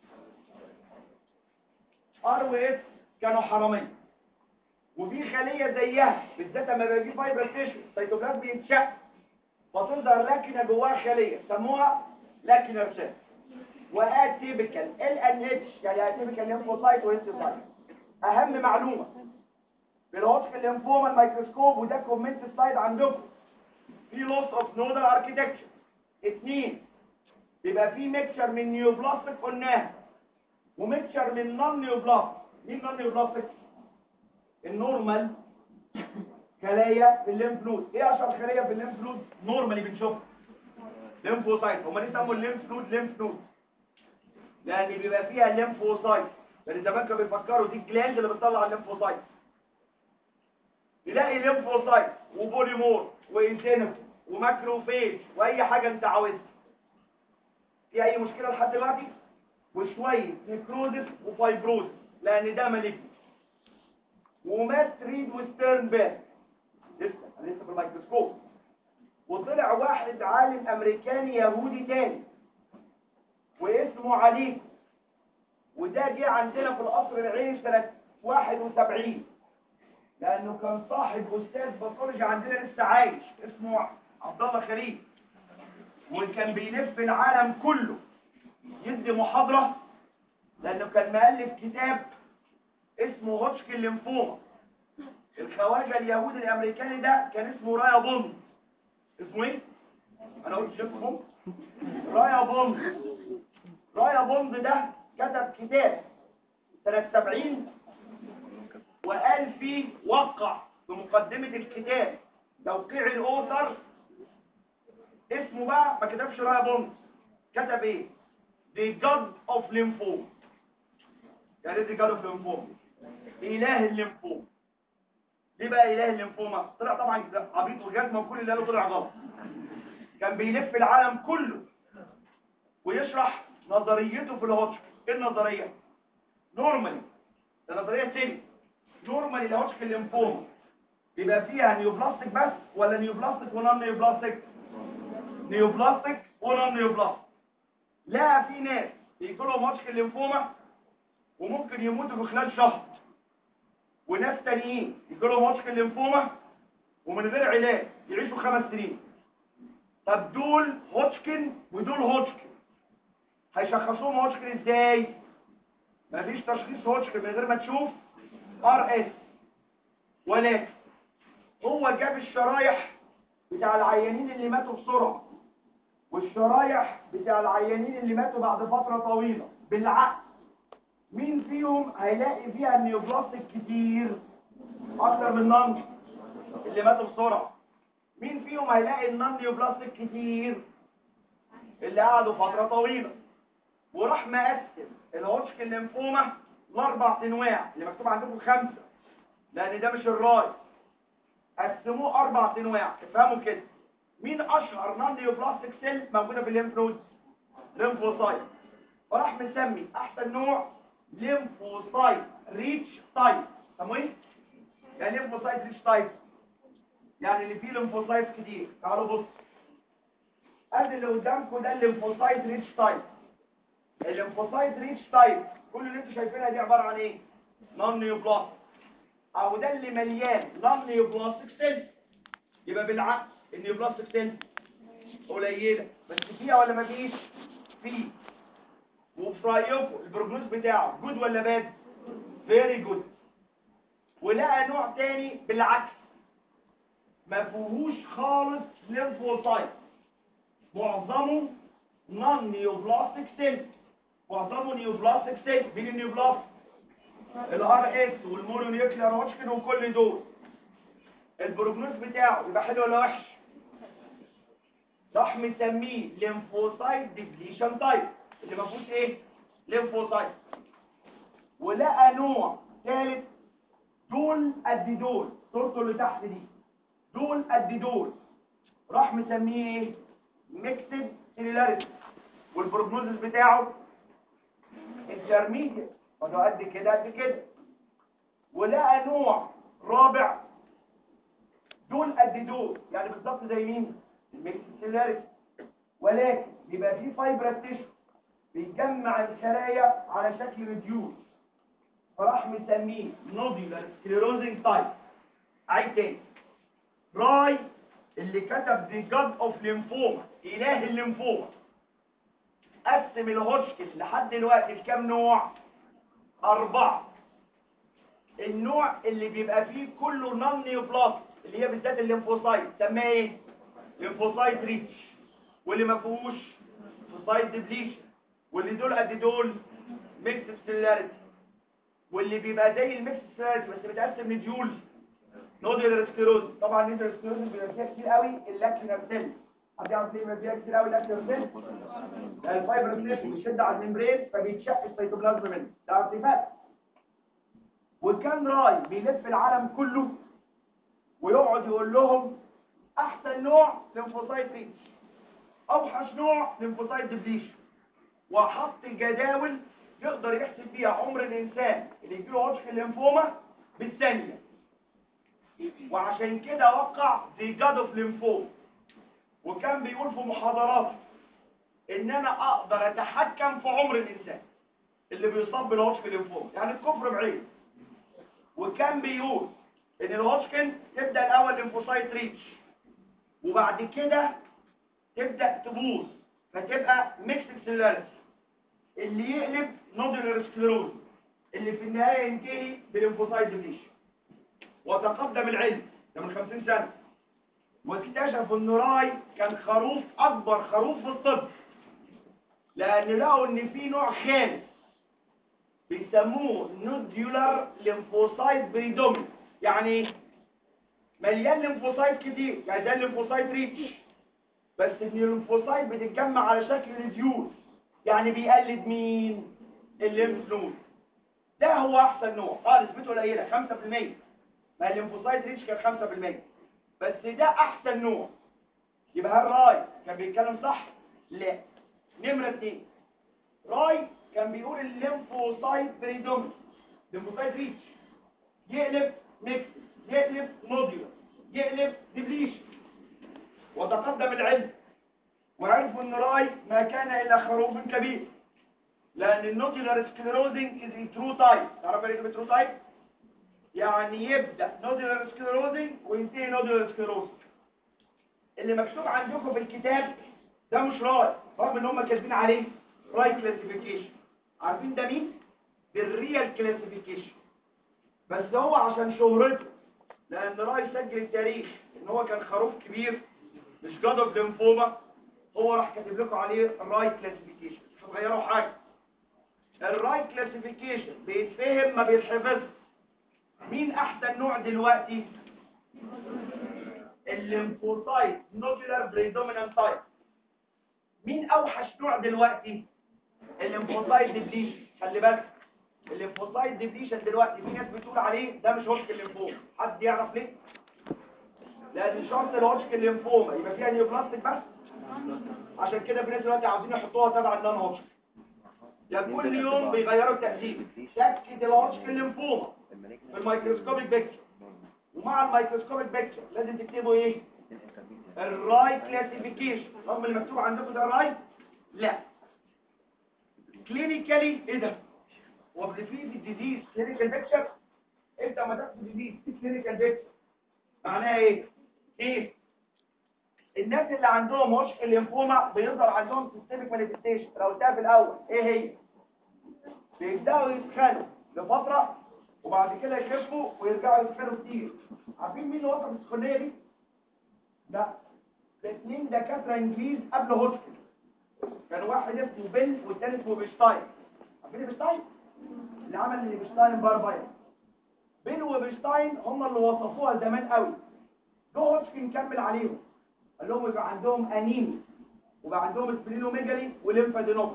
ار و اس كانوا حراميه وفي خليه زيها بالذات لما بيبقى في فايبر تيشو السيتوبلازم بيتشق فتظهر لاكنه جواها خليه سموها لاكنر سيل واتيبيكال ال ان اتش يعني اتيبيكال ليمفوسايت وهيستوسايت اهم معلومه بالهوتشكن ليمفوما الميكروسكوب وده كومنت سلايد عندكم في لوس اوف نودال اركيتكتشر اثنين بيبقى في ميكشر من نيوبلاستيك قلناها وميكشر من نون نيوبلاستيك مين نون نيوبلاستيك النورمال خلايا في الليمف نود ايه اشهر خليه في الليمف نود نورمالي بنشوفها ليمفوسايت هما ليه سموا الليمف نود ليمف نود لان بيبقى فيها ليمفوسايت لان زمان كانوا بيفكروا دي الجلاند اللي بتطلع الليمفوسايت تلاقي ليمفوسايت وبوليمور وانسينوف وماكروفيج واي حاجه انت عاوزها في اي مشكله لحد دلوقتي وشويه نيكروزس وفايبروزس لان ده مالجنس ومات ريد وستيرن بيرج لسه انا لسه في الميكروسكوب وطلع واحد عالم امريكاني يهودي تاني واسمه علي وده جه عندنا في القصر العيني سنة 71 لأنه كان صاحب أستاذ باثولوجي عندنا لسه عايش اسمه عبد الله خليل وكان بيلف العالم كله يدي محاضرة لأنه كان مؤلف كتاب اسمه هوتشكن ليمفوما الخواجة اليهودي الأمريكاني ده كان اسمه رايا بوند اسمه ايه؟ أنا قلت اسمه رايا بوند رايا بوند ده كتب كتاب سنة 70 وقال فيه وقع في مقدمة الكتاب توقيع الأوثر اسمه بقى ما كتبش رايا بوند كتب ايه؟ The God of Lymphoma يعني ايه The God of Lymphoma؟ إله الليمفوما ليه بقى إله الليمفوما؟ طلع طبعا عبيط وجزمة وكل اللي قاله طلع غلط كان بيلف العالم كله ويشرح نظريته في الهوتشكن ايه النظرية؟ نورمالي ده نظرية سيري نورمالي الهوتشكن الليمفوما بيبقى فيها نيوبلاستيك بس ولا نيوبلاستيك ونون نيوبلاستيك؟ نيوبلاستيك ونون نيوبلاستيك لا في ناس يجي لهم هوتشكن ليمفوما وممكن يموتوا في خلال شهر وناس تانيين يجي لهم هوتشكن ليمفوما ومن غير علاج يعيشوا خمس سنين طب دول هوتشكن ودول هوتشكن هيشخصوهم هوتشكن ازاي مفيش تشخيص هوتشكن من غير ما تشوف ار اس ولكن هو جاب الشرايح بتاع العيانين اللي ماتوا بسرعه والشرايح بتاع العيانين اللي ماتوا بعد فتره طويله بالعكس مين فيهم هيلاقي فيها النيوبلاستيك كتير اكتر من نون اللي ماتوا بسرعه مين فيهم هيلاقي النون نيوبلاستيك كتير اللي قعدوا فتره طويله وراح مقسم الهوتشكن ليمفوما لاربع انواع اللي مكتوب عندكم خمسه لان ده مش الراي قسموه اربع انواع افهموا كده مين اشهر نون نيوبلاستيك سيل موجوده في الليمف نود ليمفوسايت وراح مسمي احسن نوع ليمفوسايت ريتش تايب سموه ايه يعني ليمفوسايت ريتش تايب يعني اللي فيه ليمفوسايت كتير تعالوا بص ادي اللي قدامكم ده الليمفوسايت ريتش تايب الليمفوسايت ريتش تايب كل اللي انتوا شايفينها دي عباره عن ايه نون نيوبلاستيك او ده اللي مليان نون نيوبلاستيك سيل يبقى بالعكس النيوبلاستيك سيل قليله بس فيها ولا ما فيش فيه وفي رايكم البروجنوز بتاعه جود ولا باد فيري جود ولقى نوع تاني بالعكس ما فيهوش خالص ليمفوسايت معظمه نون نيوبلاستيك سيل معظمه نيوبلاستيك سيل مين النيوبلاست الار اس والمونونيوكليار هوتشكن وكل دول البروجنوز بتاعه يبقى حلو ولا وحش راح مسميه ليمفوسايت ديبليشن تايب اللي ما فيهوش ايه ليمفوسايت ولقى نوع ثالث دول قد دول صورته اللي تحت دي دول قد دول راح مسميه ايه ميكسد سيلولاريتي والبروجنوزس بتاعه انترميديت فده قد كده قد كده ولقى نوع رابع دول قد دول يعني بالظبط زي مين الميكسد سيلولاريتي ولكن بيبقى فيه فايبرس تيشو بيجمع الخلايا على شكل ريديوس فراح مسميه نوديولار سكليروزنج تايب عيد تاني راي اللي كتب دي جاد اوف ليمفوما اله الليمفوما قسم الهوشكن لحد دلوقتي لكام نوع اربعه النوع اللي بيبقى فيه كله نون نيوبلاست اللي هي بالذات الليمفوسايت سماه ايه ليمفوسايت ريتش واللي ما فيهوش ليمفوسايت ديبليشن واللي دول قد دول ميكس سيلاريتي واللي بيبقى زي الميكس سيلاريتي بس بيتقسم لديول نوديولار سكليروز طبعا النوديولار سكليروز بيبقى فيها كتير قوي اللاكرينال سيل حد يعرف ليه بيبقى فيها كتير قوي اللاكرينال سيل لان الفايبر سيل بيشد على الممبرين فبيتشق السيتوبلازم منه ده ارتفاع وكان راي بيلف العالم كله ويقعد يقول لهم احسن نوع ليمفوسايت ريتش اوحش نوع ليمفوسايت ديبليشن وحط جداول يقدر يحسب فيها عمر الانسان اللي يجيله هوتشكن ليمفوما بالثانيه وعشان كده وقع ذا جاد اوف ليمفوما وكان بيقول في محاضراته ان انا اقدر اتحكم في عمر الانسان اللي بيصاب بالهوتشكن ليمفوما يعني الكفر بعيد وكان بيقول ان الهوتشكن تبدا الاول ليمفوسايت ريتش وبعد كده تبدأ تبوظ فتبقى ميكسد سيلولاريتي اللي يقلب نودولار سكليروز اللي في النهاية ينتهي بالانفوسايد ديبليشن وتقدم العلم ده من 50 سنة واكتشفوا ان راي كان خروف اكبر خروف في الطب لان لقوا ان في نوع خامس بيسموه نوديولار ليمفوسايت بريدومين يعني ايه مليان ليمفوسايت كتير يعني ده الليمفوسايت ريتش بس ان الليمفوسايت بتتجمع على شكل ريديوز يعني بيقلد مين الليمف نود ده هو احسن نوع اه نسبته قليله 5% ما الليمفوسايت ريتش كان 5% بس ده احسن نوع يبقى هل راي كان بيتكلم صح لا نمره اتنين راي كان بيقول الليمفوسايت بريدومين الليمفوسايت ريتش يقلب ميكس يقلب موديول يقلب ديبليشن وتقدم العلم وعرفوا ان راي ما كان الا خروف كبير لان النودولار سكليروزنج از ترو تايب تعرف ايه كلمه ترو تايب يعني يبدا نودولار سكليروزنج وينتهي نودولار سكليروزنج اللي مكتوب عندكم في الكتاب ده مش راي رغم ان هم كاتبين عليه راي كلاسيفيكيشن عارفين ده مين بالريال كلاسيفيكيشن بس هو عشان شهرته لان راي سجل التاريخ ان هو كان خروف كبير مش جاد اوف ليمفوما هو راح كاتب لكم عليه الراي كلاسيفيكيشن مش هتغيروا حاجه الراي كلاسيفيكيشن بيتفهم ما بيتحفظش مين احسن نوع دلوقتي الليمفوسايت نودولار بريدومينانت تايب مين اوحش نوع دلوقتي الليمفوسايت ديبليشن خلي بالك الليمفوسايت ديبليشن دلوقتي في ناس بتقول عليه ده مش هوشكن ليمفوما حد يعرف ليه لان شرط الهوشكن ليمفوما يبقى فيها نيوبلاستيك بس عشان كده في ناس دلوقتي عاوزين يحطوها تبع النون هوشكن يا كل يوم بيغيروا التقسيم شكل الهوشكن ليمفوما في الميكروسكوبيك بيكتشر ومع الميكروسكوبيك بيكتشر لازم تكتبوا ايه الراي كلاسيفيكيشن رغم اللي مكتوب عندكم ده الراي لا كلينيكالي ايه ده هو في الديزيز كلينيكال بيكتشر انت ما تاخد ديزيز كلينيكال بيكتشر معناها ايه ايه الناس اللي عندهم مشكل ليمفوما بيظهر عندهم سيستميك مانيفستيشن لو قلتها في الاول ايه هي بيبداوا يسخنوا لفتره وبعد كده يخفوا ويرجعوا يسخنوا كتير عارفين مين اللي وصف السخونيه دي لا الاثنين دكاتره انجليز قبل هوسكن كان واحد اسمه بيل والتاني اسمه بيشتاين عارفين بيشتاين اللي عمل اللي بيشتاين بارباير بيل وبيشتاين هم اللي وصفوها زمان قوي جو هوسكن كمل عليهم قال لهم يبقى عندهم انيمي ويبقى عندهم سبلينوميجالي وليمفادينوباثي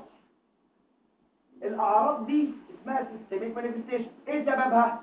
الاعراض دي اسمها سيستميك مانيفستيشن ايه سببها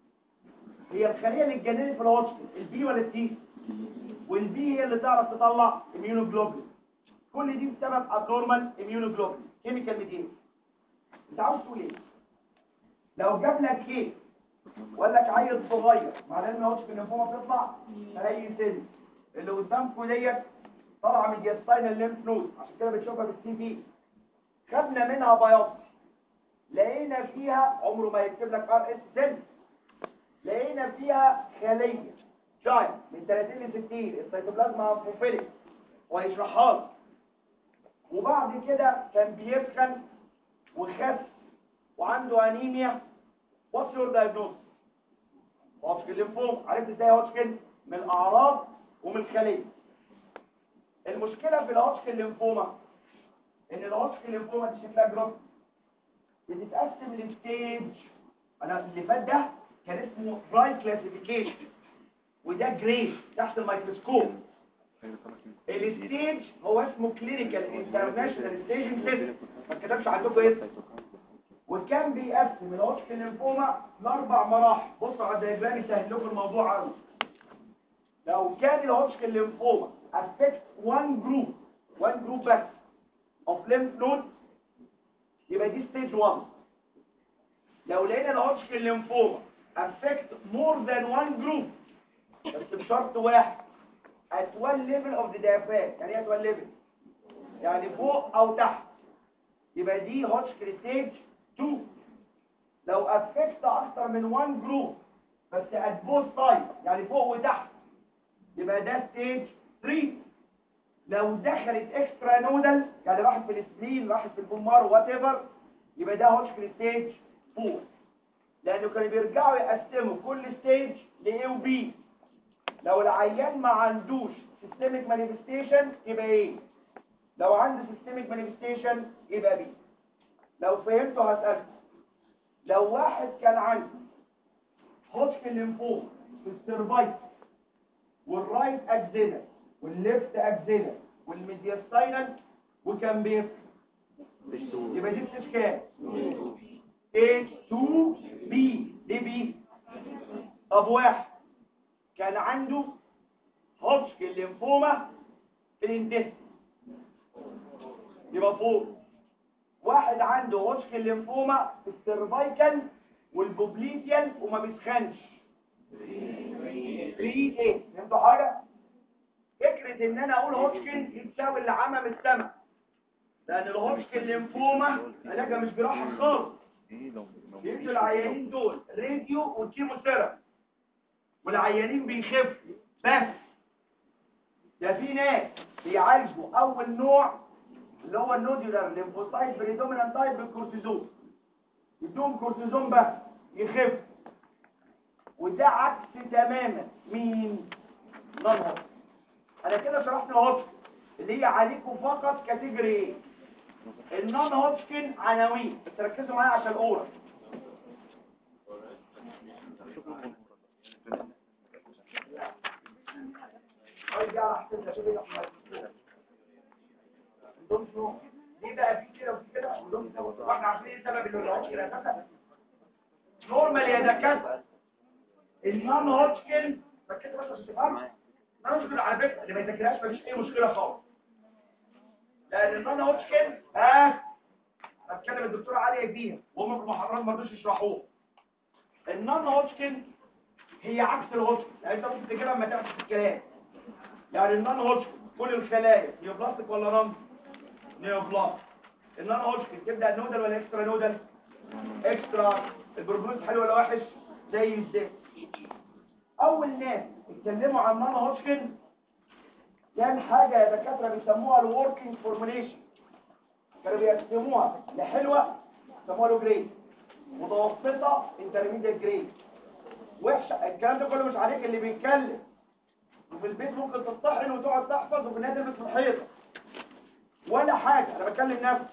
هي الخليه اللي اتجننت في الهوسكن البي ولا التي والبي هي اللي تعرف تطلع اميونوجلوبولين كل دي بسبب ابنورمال اميونوجلوبولين كيميكال ميديم انت عاوز تقول ايه لو جاب لك كيك وقال لك عيل صغير مع ان هوتش الليمفوما بتطلع اي سن اللي قدامكم ديت طالعه من الجيستاينال ليمف نود عشان كده بتشوفها بالسي في خدنا منها بايوبسي لقينا فيها عمره ما يكتب لك ار اس سن لقينا فيها خليه جاين من 30 ل 60 السيتوبلازما انفوفيليك وهيشرحها لك وبعد كده كان بيسخن وخس وعنده انيميا واتس يور دايجنوز هوتشكن ليمفوما عرفت ازاي هوتشكن من الاعراض ومن الخليه المشكله في الهوتشكن ليمفوما ان الهوتشكن ليمفوما دي شكلها جروب بتتقسم لستيج انا اللي فات ده كان اسمه برايت كلاسيفيكيشن وده جري تحت الميكروسكوب الستيج هو اسمه كلينيكال انترناشونال ستيجنج سيستم ما اتكتبش عندكم اسم وكان بيقسم الهوتشكن ليمفوما لاربع مراحل بصوا على الدياجرام يسهل لكم الموضوع قوي لو كان الهوتشكن ليمفوما affect one group one group بس of lymph node يبقى دي ستيج 1 لو لقينا الهوتشكن ليمفوما affect more than one group بس بشرط واحد at one level of the diaphragm يعني ايه at one level يعني فوق او تحت يبقى دي هوتشكن ستيج 2 لو affect اكتر من one group بس at both sides يعني فوق وتحت يبقى ده ستيج 3 لو دخلت اكسترا نودل يعني راحت في السبلين راحت في البومار وات ايفر يبقى ده هوتشكن ستيج 4 لانه كانوا بيرجعوا يقسموا كل ستيج ل A و B لو العيان ما عندوش سيستميك مانيفستيشن يبقى ايه لو عنده سيستميك مانيفستيشن يبقى بي لو فهمتوا هسألكم لو واحد كان عنده هوتشكن ليمفوما في السيرفايت والرايت اكزيلا والليفت اكزيلا والميدياستاينال وكان بيفرق يبقى دي بتشكال A 2 B ليه بي طب واحد كان عنده هوتشكن ليمفوما في الانتست يبقى فوق واحد عنده هوتشكن ليمفوما في السيرفايكال والبوبليتيال وما بيسخنش 3 ايه فهمتوا حاجه فكره ان انا اقول هوتشكن يتساوي اللي عمم السمك لان الهوتشكن ليمفوما علاجها مش جراحه خالص يدوا العيانين دول راديو وكيموثيرابي والعيانين بيخفوا بس ده في ناس بيعالجوا اول نوع اللي هو النودولار ليمفوسايت بريدومينانت تايب بالكورتيزون يدوهم كورتيزون بس يخف وده عكس تماما مين نون هوت انا كده شرحت الهوتشكن اللي هي عليكم فقط كاتيجوري ايه النون هوتشكن عناوين بس ركزوا معايا عشان الاورا ارجع احسن اشوف ايه عندهم شنو ليه بقى في كده وفي كده عندهم كده واحنا عارفين ايه السبب اللي الهوتشكن اساسا نورمال يا دكاتره النون هوتشكن ركزوا بس عشان تفهموا النون هوتشكن على فكره اللي ما يذاكرهاش مفيش اي مشكله خالص لان النون هوتشكن ها هتكلم الدكتوره عليا فيها وهم في المحاضرات ما رضوش يشرحوه النون هوتشكن هي عكس الهوتشكن يعني انت ممكن تجيبها لما تعرف في الكلام يعني النون هوتشكن كل الخلايا نيوبلاستيك ولا رمز نيوبلاست النون هوتشكن تبدا نودل ولا اكسترا نودل اكسترا البروجنوز حلو ولا وحش زي الزفت اول ناس اتكلموا عن النون هوتشكن كان حاجة يا دكاترة بيسموها الوركينج فورموليشن كانوا بيقسموها لحلوة يسموها له جريد متوسطة انترميديت جريد وحشة الكلام ده كله مش عليك اللي بيتكلم وفي البيت ممكن تطحن وتقعد تحفظ وفي النادي تلبس في الحيطة ولا حاجة انا بتكلم نفسي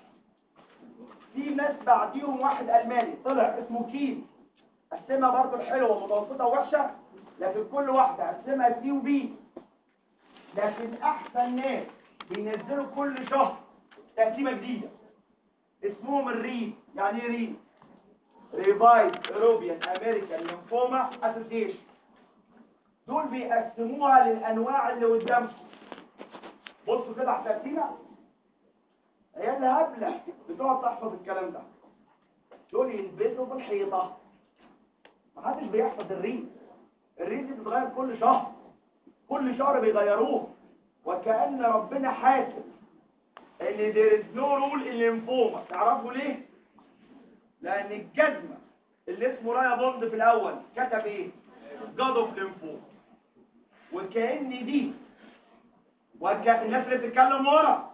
في ناس بعديهم واحد ألماني طلع اسمه كيل قسمها برضه الحلوة متوسطة ووحشة لكن كل واحدة قسمها سي وبي لكن احسن ناس بينزلوا كل شهر تقسيمه جديده اسمهم الريد يعني ايه ريد ريفايد اوروبيان امريكان ليمفوما اسوسيشن دول بيقسموها للانواع اللي قدامكم بصوا كده على التقسيمه هي اللي هبله بتقعد تحفظ الكلام ده دول يلبسوا في الحيطه محدش بيحفظ الريد الريد دي بتتغير كل شهر كل شهر بيغيروه وكأن ربنا حاسب ان there is no rule in lymphoma تعرفوا ليه؟ لان الجزمة اللي اسمه رايا بوند في الاول كتب ايه؟ God of lymphoma وكأن دي وكأن الناس اللي بتتكلم ورا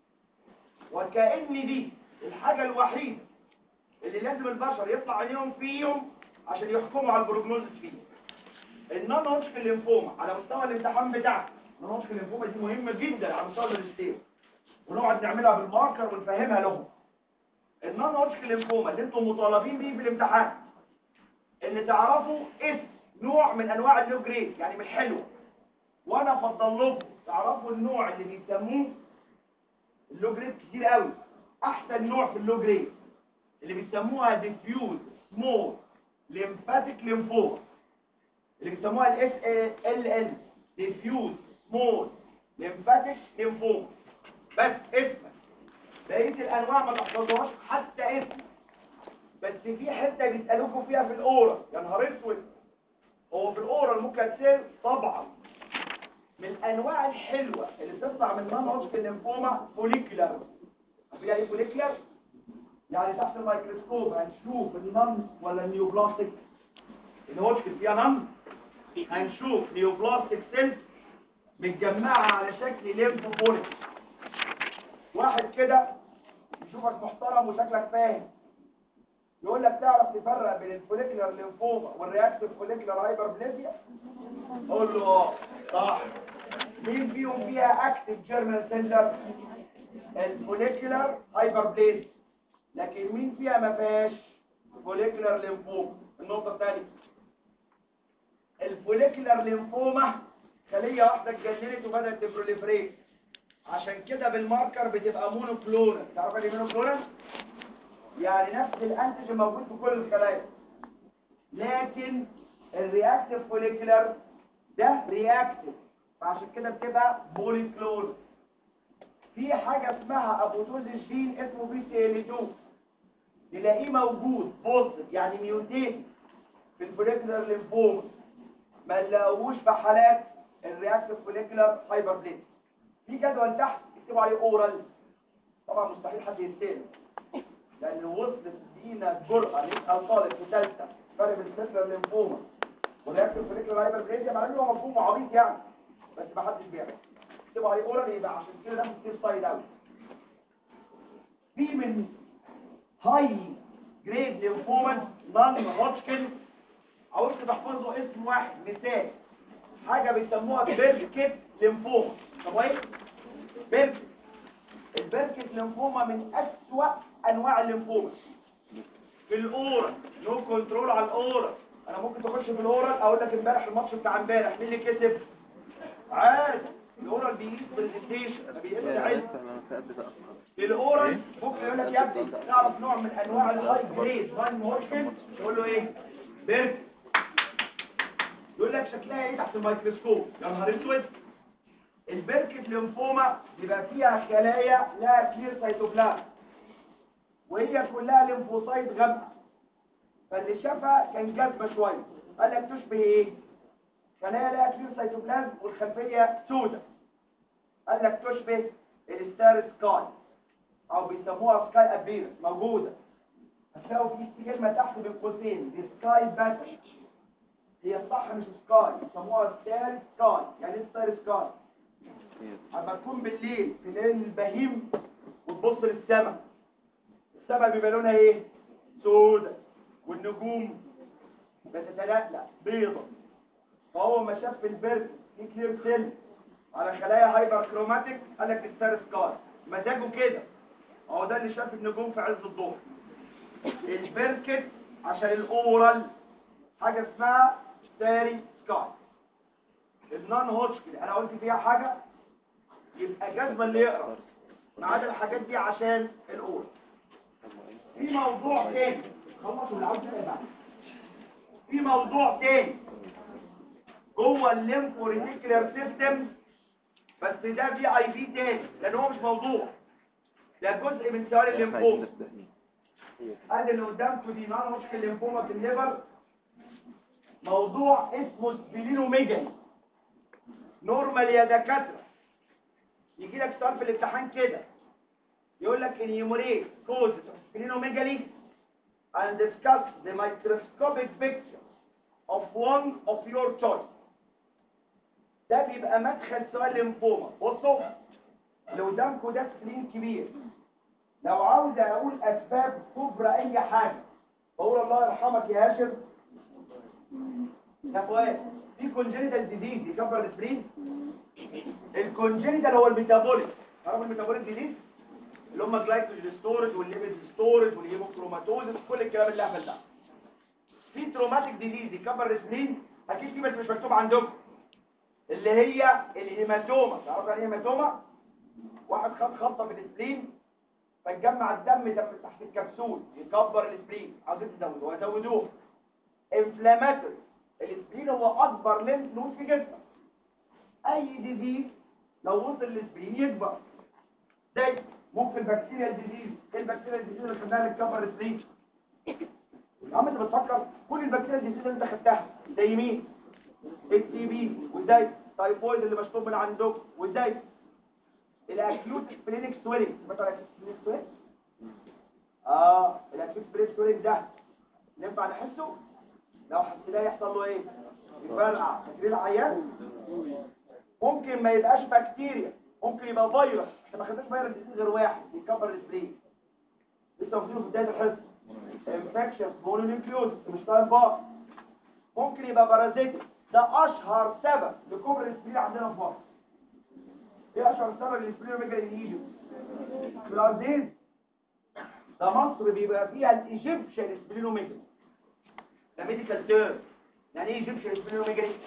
وكأن دي الحاجة الوحيدة اللي لازم البشر يطلع عينيهم فيهم عشان يحكموا على البروجنوزس فيه النون هوتشكن ليمفوما على مستوى الامتحان بتاعك النون هوتشكن ليمفوما دي مهمه جدا على مستوى الماجستير ونقعد نعملها بالماركر ونفهمها لهم النون هوتشكن ليمفوما اللي انتم مطالبين بيه في الامتحان اللي تعرفوا اسم نوع من انواع اللو جريد يعني من الحلوه وانا افضل لكم تعرفوا النوع اللي بيسموه اللو جريد كتير قوي احسن نوع في اللو جريد اللي بيسموها ديفيوز سمول ليمفاتيك ليمفوما اللي بيسموها الاس ال ال ديفيوز سمول ليمفاتيك ليمفوما بس اسمك بقيه الانواع ما تحفظوهاش حتى اسم بس في حته بيسالوكم فيها في الاورا يا نهار اسود هو في الاورا المكسر طبعا من الانواع الحلوه اللي بتطلع من نون هوتشكن ليمفوما فوليكولار عارفين يعني ايه فوليكولار يعني تحت الميكروسكوب هنشوف النون ولا النيوبلاستيك الهوتشكن فيها نون هنشوف نيوبلاستيك سيلز متجمعة على شكل ليمفوبوليك واحد كده يشوفك محترم وشكلك فاهم يقول لك تعرف تفرق بين الفوليكولار ليمفوما والرياكتيف فوليكولار هايبربليزيا قول له اه صح مين فيهم فيها اكتف جيرمال سنتر الفوليكولار هايبربليزيا لكن مين فيها ما فيهاش فوليكولار ليمفوما النقطه الثانيه الفوليكولار ليمفوما خليه واحده اتجننت وبدات تبروليفريت عشان كده بالماركر بتبقى مونوكلونال تعرف يعني إيه مونوكلونال يعني نفس الانتيجين موجود في كل الخلايا لكن الرياكتيف فوليكولار ده رياكتيف فعشان كده بتبقى بوليكلون في حاجه اسمها ابوتوزيس جين اسمه بي سي ال 2 تلاقيه موجود بوزيتيف يعني ميوتيت في الفوليكولار ليمفوما ما نلاقوهوش في حالات الرياكتيف فوليكولار هايبربليزيا في جدول تحت اكتبوا عليه اورال طبعا مستحيل حد يستلم لان وصلت بينا جرأة نسأل طالب في ثالثة فرق بين الفوليكولار ليمفوما والرياكتيف فوليكولار هايبربليزيا مع انه هو مفهوم عبيط يعني بس ما حدش بيعمل اكتبوا عليه اورال يبقى عشان كده ناخد كتير سايد اوت في من هاي جريد ليمفوما نون هوتشكن عاوزت تحفظوا اسم واحد مثال حاجة بيسموها بيركت ليمفوما طب ايه بيركت البيركت ليمفوما من أسوأ انواع الليمفوما في الاورال نو كنترول على الاورال انا ممكن تخش في الاورال اقول لك امبارح الماتش بتاع امبارح مين اللي كسب عادي الاورال بيقيس برزنتيشن ما بيقيسش علم الاورال ممكن يقول لك يا ابني تعرف نوع من انواع الهاي جريد وان مورفين تقول له ايه بيركت يقول لك شكلها ايه تحت الميكروسكوب يا نهار اسود البركت ليمفوما بيبقى فيها خلايا لها كلير سيتوبلازم وهي كلها ليمفوسايت غامقه فاللي شافها كان جذبه شويه قال لك تشبه ايه خلايا لها كلير سيتوبلازم والخلفيه سوداء قال لك تشبه الستار سكاي او بيسموها سكاي ابيرنس موجوده هتلاقوا في كلمه تحت بين قوسين دي سكاي باتش هي الصح مش سكاي يسموها ستار سكاي يعني ايه ستار سكاي اما تكون بالليل في ليل البهيم وتبص للسماء السماء بيبقى لونها ايه سودة والنجوم بتتلألأ بيضة فهو ما شاف في البرد في كلير سيل على خلايا هايبر كروماتيك قال لك ستار سكاي مزاجه كده هو ده اللي شاف النجوم في عز الظهر البركت عشان الاورال حاجه اسمها ستاري سكاي النون هوتشكن انا قلت فيها حاجه يبقى جزمه اللي يقرا ما عدا الحاجات دي عشان الاورال في موضوع تاني خلصوا اللي عاوز يسال بعد في موضوع تاني جوه الليمفو ريتيكولار سيستم بس ده في اي بي تاني لان هو مش موضوع ده جزء من سؤال الليمفوما ادي اللي قدامكم دي نون هوتشكن ليمفوما في الليفر موضوع اسمه سبلينوميجالي نورمال يا دكاتره يجي لك سؤال في الامتحان كده يقول لك انيومريت causes of splenomegaly and discuss the microscopic picture of one of your choice ده بيبقى مدخل سؤال ليمفوما بصوا لو قدامكم ده سبلين كبير لو عاوز اقول اسباب كبرى اي حاجه بقول الله يرحمك يا هاشم يا فؤاد في كونجنتال ديزيز يكبر السبلين الكونجنتال هو الميتابوليك تعرفوا الميتابوليك ديزيز اللي هم جلايكوجين ستورج والليبيد ستورج والهيموكروماتوزس كل الكلام اللي اهبل ده في تروماتيك ديزيز يكبر السبلين اكيد في بس مش مكتوب عندكم اللي هي الهيماتوما تعرفوا يعني ايه هيماتوما واحد خد خبطه في السبلين فتجمع الدم دم تحت الكبسول يكبر السبلين عاوزين تزودوها زودوه انفلاماتوري السبلين هو اكبر ليمف نود في جسمك اي ديزيز لو وصل للسبلين يكبر زي ممكن بكتيريا ديزيز ايه البكتيريا ديزيز اللي خدناها اللي تكبر السبلين يا عم انت بتفكر كل البكتيريا ديزيز اللي انت خدتها زي مين التي بي وازاي تايفويد اللي مشطوب من عندكم وازاي الاكيوت سبلينيك سويلنج مثلا الاكيوت سبلينيك سويلنج اه الاكيوت سبلينيك سويلنج ده ينفع نحسه لو حسيناه يحصل له ايه يفرقع فاكرين العيان ممكن ما يبقاش بكتيريا ممكن يبقى فيروس احنا ما خدناش فيروس ديزيز غير واحد بيكبر السبرين لسه واخدينه في بدايه الحصه انفكشن مونونيوكليوز مش طالب بار ممكن يبقى بارازيتي ده اشهر سبب لكبر السبرين عندنا في مصر ايه اشهر سبب للسبرين ميجري ان ايجيبت الارضين ده مصر بيبقى فيها الايجيبشن سبرينوميجري ده ميديكال تيرم يعني ايه ايجيبشن سبرينوميجري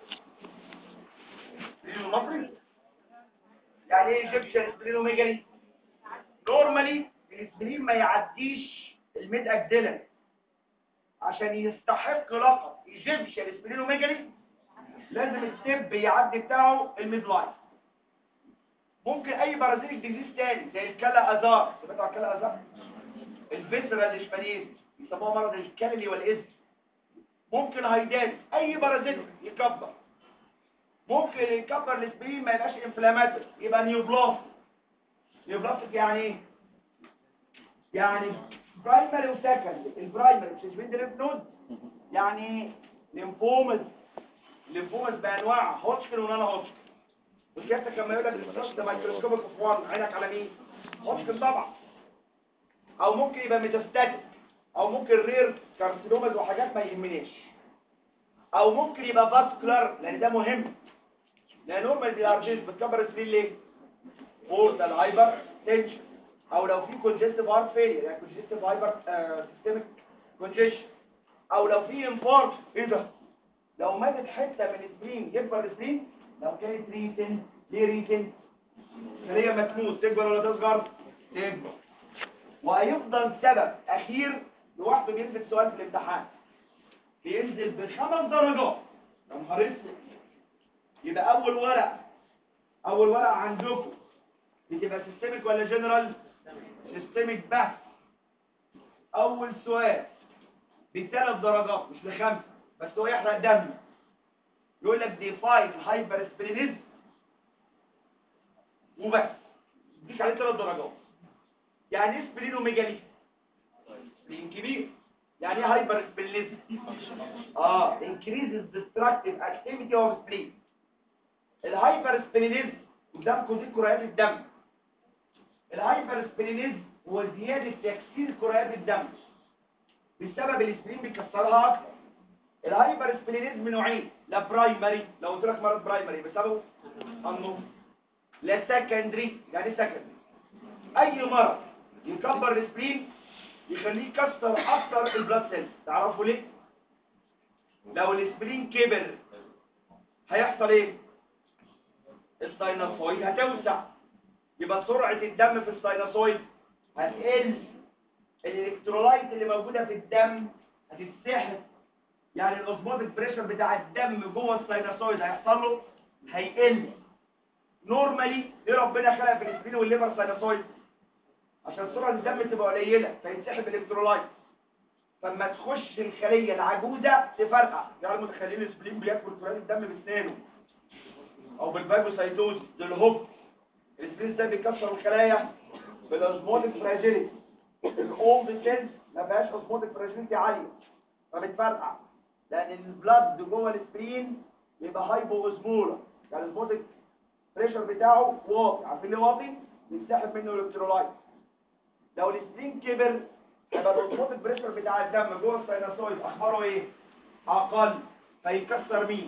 سبرينو مصري يعني ايه ايجيبشن سبرينوميجري نورمالي السبرين ما يعديش الميد اكزيلري عشان يستحق لقب ايجيبشن سبرينوميجري لازم التب يعدي بتاعه الميد لاين ممكن اي بارازيتيك ديزيز تاني زي الكلا ازار سمعتوا على الكلا ازار الفيسرال الاشماليز يسموها مرض الكللي والإذن ممكن هيدات اي بارازيتيك يكبر ممكن يكبر الاسبرين ما يبقاش انفلاماتوري يبقى نيوبلاست نيوبلاستيك يعني ايه يعني برايمري وسكندري البرايمري مش اسمين ليمف نود يعني ليمفومز ليمفومز بانواع هوتشكن ونانا هوتشكن وسيادتك لما يقول لك الريسيرش ده مايكروسكوبيك اوف وان عينك على مين هوتشكن طبعا او ممكن يبقى ميتاستاتيك او ممكن رير كارسينومز وحاجات ما يهمناش او ممكن يبقى فاسكولار لان ده مهم لان نورمال دي ارجيز بتكبر السبين ليه بورتال هايبر تنشن او لو في كونجستيف هارت فيلير يعني كونجستيف هايبر سيستميك كونجيشن او لو في انفاركت ايه ده لو ماتت حته من السبين يكبر السبين لو كانت ريتن ليه ريتن هي ما تموت تكبر ولا تصغر تكبر وهيفضل سبب اخير لوحده بينزل سؤال في الامتحان بينزل بخمس درجات يا نهار اسود يبقى اول ورقه اول ورقه عندكم بتبقى سيستميك ولا جنرال سيستميك بس اول سؤال بثلاث درجات مش بخمسه بس هو يحرق دم يقول لك ديفاين هايبر سبرينيزم وبس يديك عليه ثلاث درجات يعني ايه سبلينوميجالي سبلين كبير يعني ايه هايبر سبلينيزم اه increases destructive activity of spleen الهايبر سبلينيزم قدامكم دي كريات الدم الهايبر سبلينيزم هو زيادة تكسير كريات الدم بسبب السبلين بيكسرها اكتر الهايبر سبلينيزم نوعين لا برايمري لو قلت لك مرض برايمري بسببه النص لا سكندري يعني ايه سكندري اي مرض يكبر السبلين يخليه يكسر اكتر البلاد سيلز تعرفوا ليه لو السبلين كبر هيحصل ايه الساينوسويد هتوسع يبقى سرعة الدم في الساينوسويد هتقل الالكترولايت اللي موجودة في الدم هتتسحب يعني الاوزموتيك بريشر بتاع الدم جوه الساينوسويد هيحصل له هيقل نورمالي ليه ربنا خلق في الاسبرين والليفر ساينوسويد عشان سرعه الدم تبقى قليله فيتسحب الالكترولايت فلما تخش الخليه العجوزه تفرقع يعني متخيلين الاسبرين بياكل كرات الدم باسنانه او بالفايبوسايتوز للهوب الاسبرين ده بيكسر الخلايا بالاوزموتيك فراجيليتي الاولد سيلز ما فيهاش اوزموتيك فراجيليتي عاليه فبتفرقع لان البلاد جوه الاسبرين يبقى هايبو اوزمولا يعني الاوزموتيك بريشر بتاعه واطي عارفين ليه واطي بيتسحب منه الالكترولايت لو السبرين كبر يبقى الاوزموتيك بريشر بتاع الدم جوه الساينوسويد اخباره ايه اقل فيكسر مين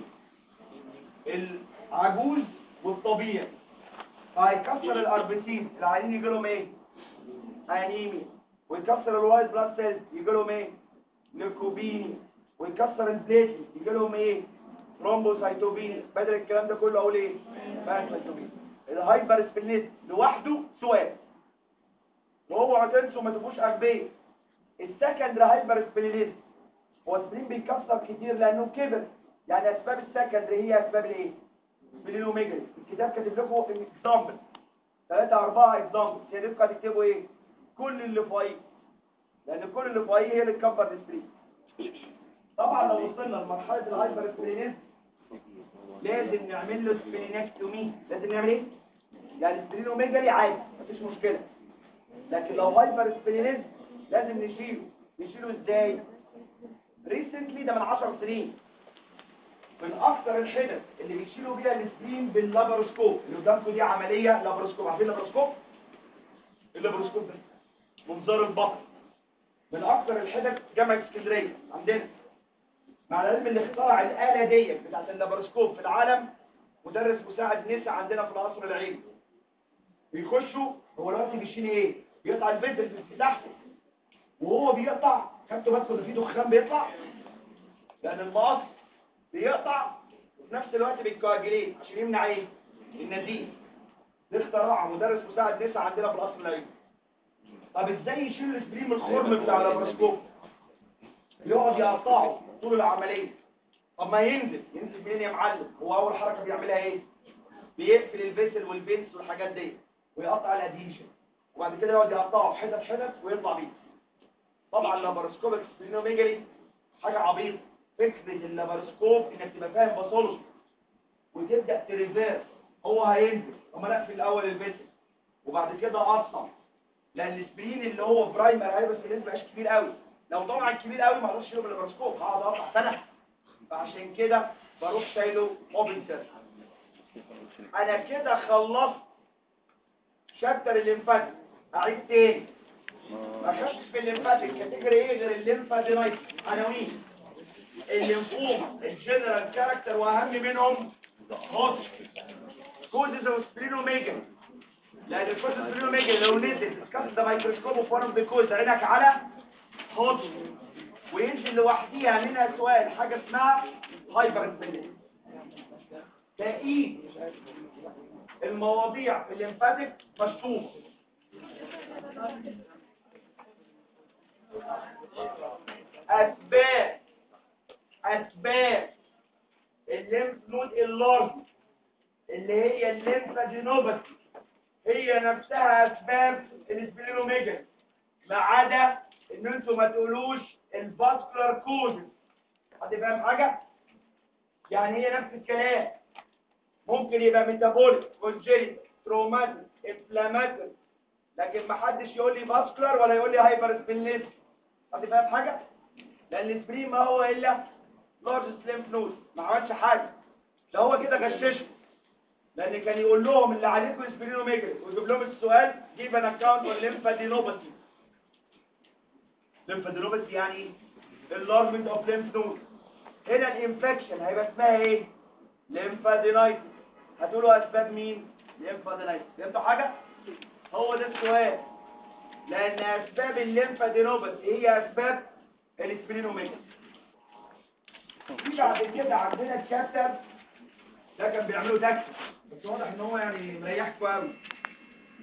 العجوز والطبيعي فهيكسر الاربسين العيانين يجي لهم ايه انيميا ويكسر الوايت بلاد سيلز يجي لهم ايه ليكوبيني ويكسر البليتلت يجي لهم ايه ترومبوسايتوبيني بدل الكلام ده كله اقول ايه سايتوبيني الهايبر سبليت لوحده سؤال وهو هتنسوا ما تبقوش اغبياء السكندري هايبر سبلينيزم هو السبلين بيتكسر كتير لانه كبر يعني اسباب السكندري هي اسباب الايه سبلينوميجري الكتاب كاتب لكم اكزامبل ثلاثة أربعة اكزامبل سيادتكم هتكتبوا ايه كل اللي فوقيه لان كل اللي فوقيه هي اللي تكبر السبلين طبعا لو وصلنا لمرحلة الهايبر سبلينيزم لازم نعمل له سبلينكتومي لازم نعمل ايه يعني سبلينوميجري عادي مفيش مشكلة لكن لو هايبر سبلينيزم لازم نشيله نشيله ازاي ريسنتلي ده من 10 سنين في من اكتر الحتت اللي بيشيلوا بيها السبرين باللابروسكوب اللي قدامكم دي عمليه لابروسكوب عارفين اللابروسكوب اللابروسكوب ده منظار البطن من اكتر الحتت جامعه اسكندريه عندنا مع العلم اللي اخترع الاله ديت بتاعت اللابروسكوب في العالم مدرس مساعد نسا عندنا في القصر العيني بيخشوا هو دلوقتي بيشيل ايه بيقطع الفيزل اللي تحته وهو بيقطع خدتوا بالكم ان في دخان بيطلع لان المقص بيقطع وفي نفس الوقت بيتكواجليه عشان يمنع ايه النزيف ده اختراع مدرس مساعد نسا عندنا في القصر العيني طب ازاي يشيل السبرين من الخرم بتاع اللابروسكوب يقعد يقطعه طول العمليه طب ما ينزل ينزل منين يا معلم هو اول حركه بيعملها ايه بيقفل الفيسل والبنس والحاجات دي ويقطع الاديشن وبعد كده يقعد يقطعه حتت حتت ويطلع بيه طبعا اللابروسكوبك سبرينوميجالي حاجه عبيطه فكره اللابروسكوب انك تبقى فاهم باثولوجي وتبدا تريفيرس هو هينزل اما لا في الاول الفيسل وبعد كده اقطع لان السبرين اللي هو برايمر هيبقى ما بقاش كبير قوي لو طبعا كبير قوي ما اقدرش اشيله بالميكروسكوب هقعد اقطع سنه فعشان كده بروح شايله اوبن سيرفيس انا كده خلصت شابتر الليمفاتيك اعيد تاني ما خدتش في الليمفاتيك كاتيجوري ايه غير الليمفادينايت عناوين الليمفوما الجنرال كاركتر واهم منهم هوت كوزز اوف سبلينوميجا لان الكوزز سبلينوميجا لو نزل كاست ذا مايكروسكوب اوف ون اوف ذا عينك على هوت وينزل لوحديها منها سؤال حاجه اسمها هايبر سبلين تأييد المواضيع في الليمفاتيك مشطوبة أسباب أسباب الليمف نود اللارج اللي هي الليمفادينوباثي هي نفسها أسباب السبلينوميجا ما عدا إن أنتوا ما تقولوش الفاسكولار كوزز حد فاهم حاجة؟ يعني هي نفس الكلام ممكن يبقى ميتابوليك كونجينيت تروماتيك انفلاماتوري لكن ما حدش يقول لي فاسكولار ولا يقول لي هايبر سبلينيس حد فاهم حاجه لان السبرين ما هو الا لارج سليم نود ما عملش حاجه ده هو كده غششه لان كان يقول لهم اللي عليكم سبرينوميجري ويجيب لهم السؤال جيب ان اكونت والليمفادينوباثي ليمفادينوباثي يعني ايه اللارجمنت اوف ليمف نود هنا الانفكشن هيبقى اسمها ايه ليمفادينايتس هتقولوا اسباب مين ليمفادينايتس فهمتوا حاجه هو ده السؤال لان اسباب الليمفادينوباثي هي اسباب السبلينوميجا في بعد كده عندنا الشابتر ده كان بيعملوا تاكسي بس واضح ان هو يعني مريحكم قوي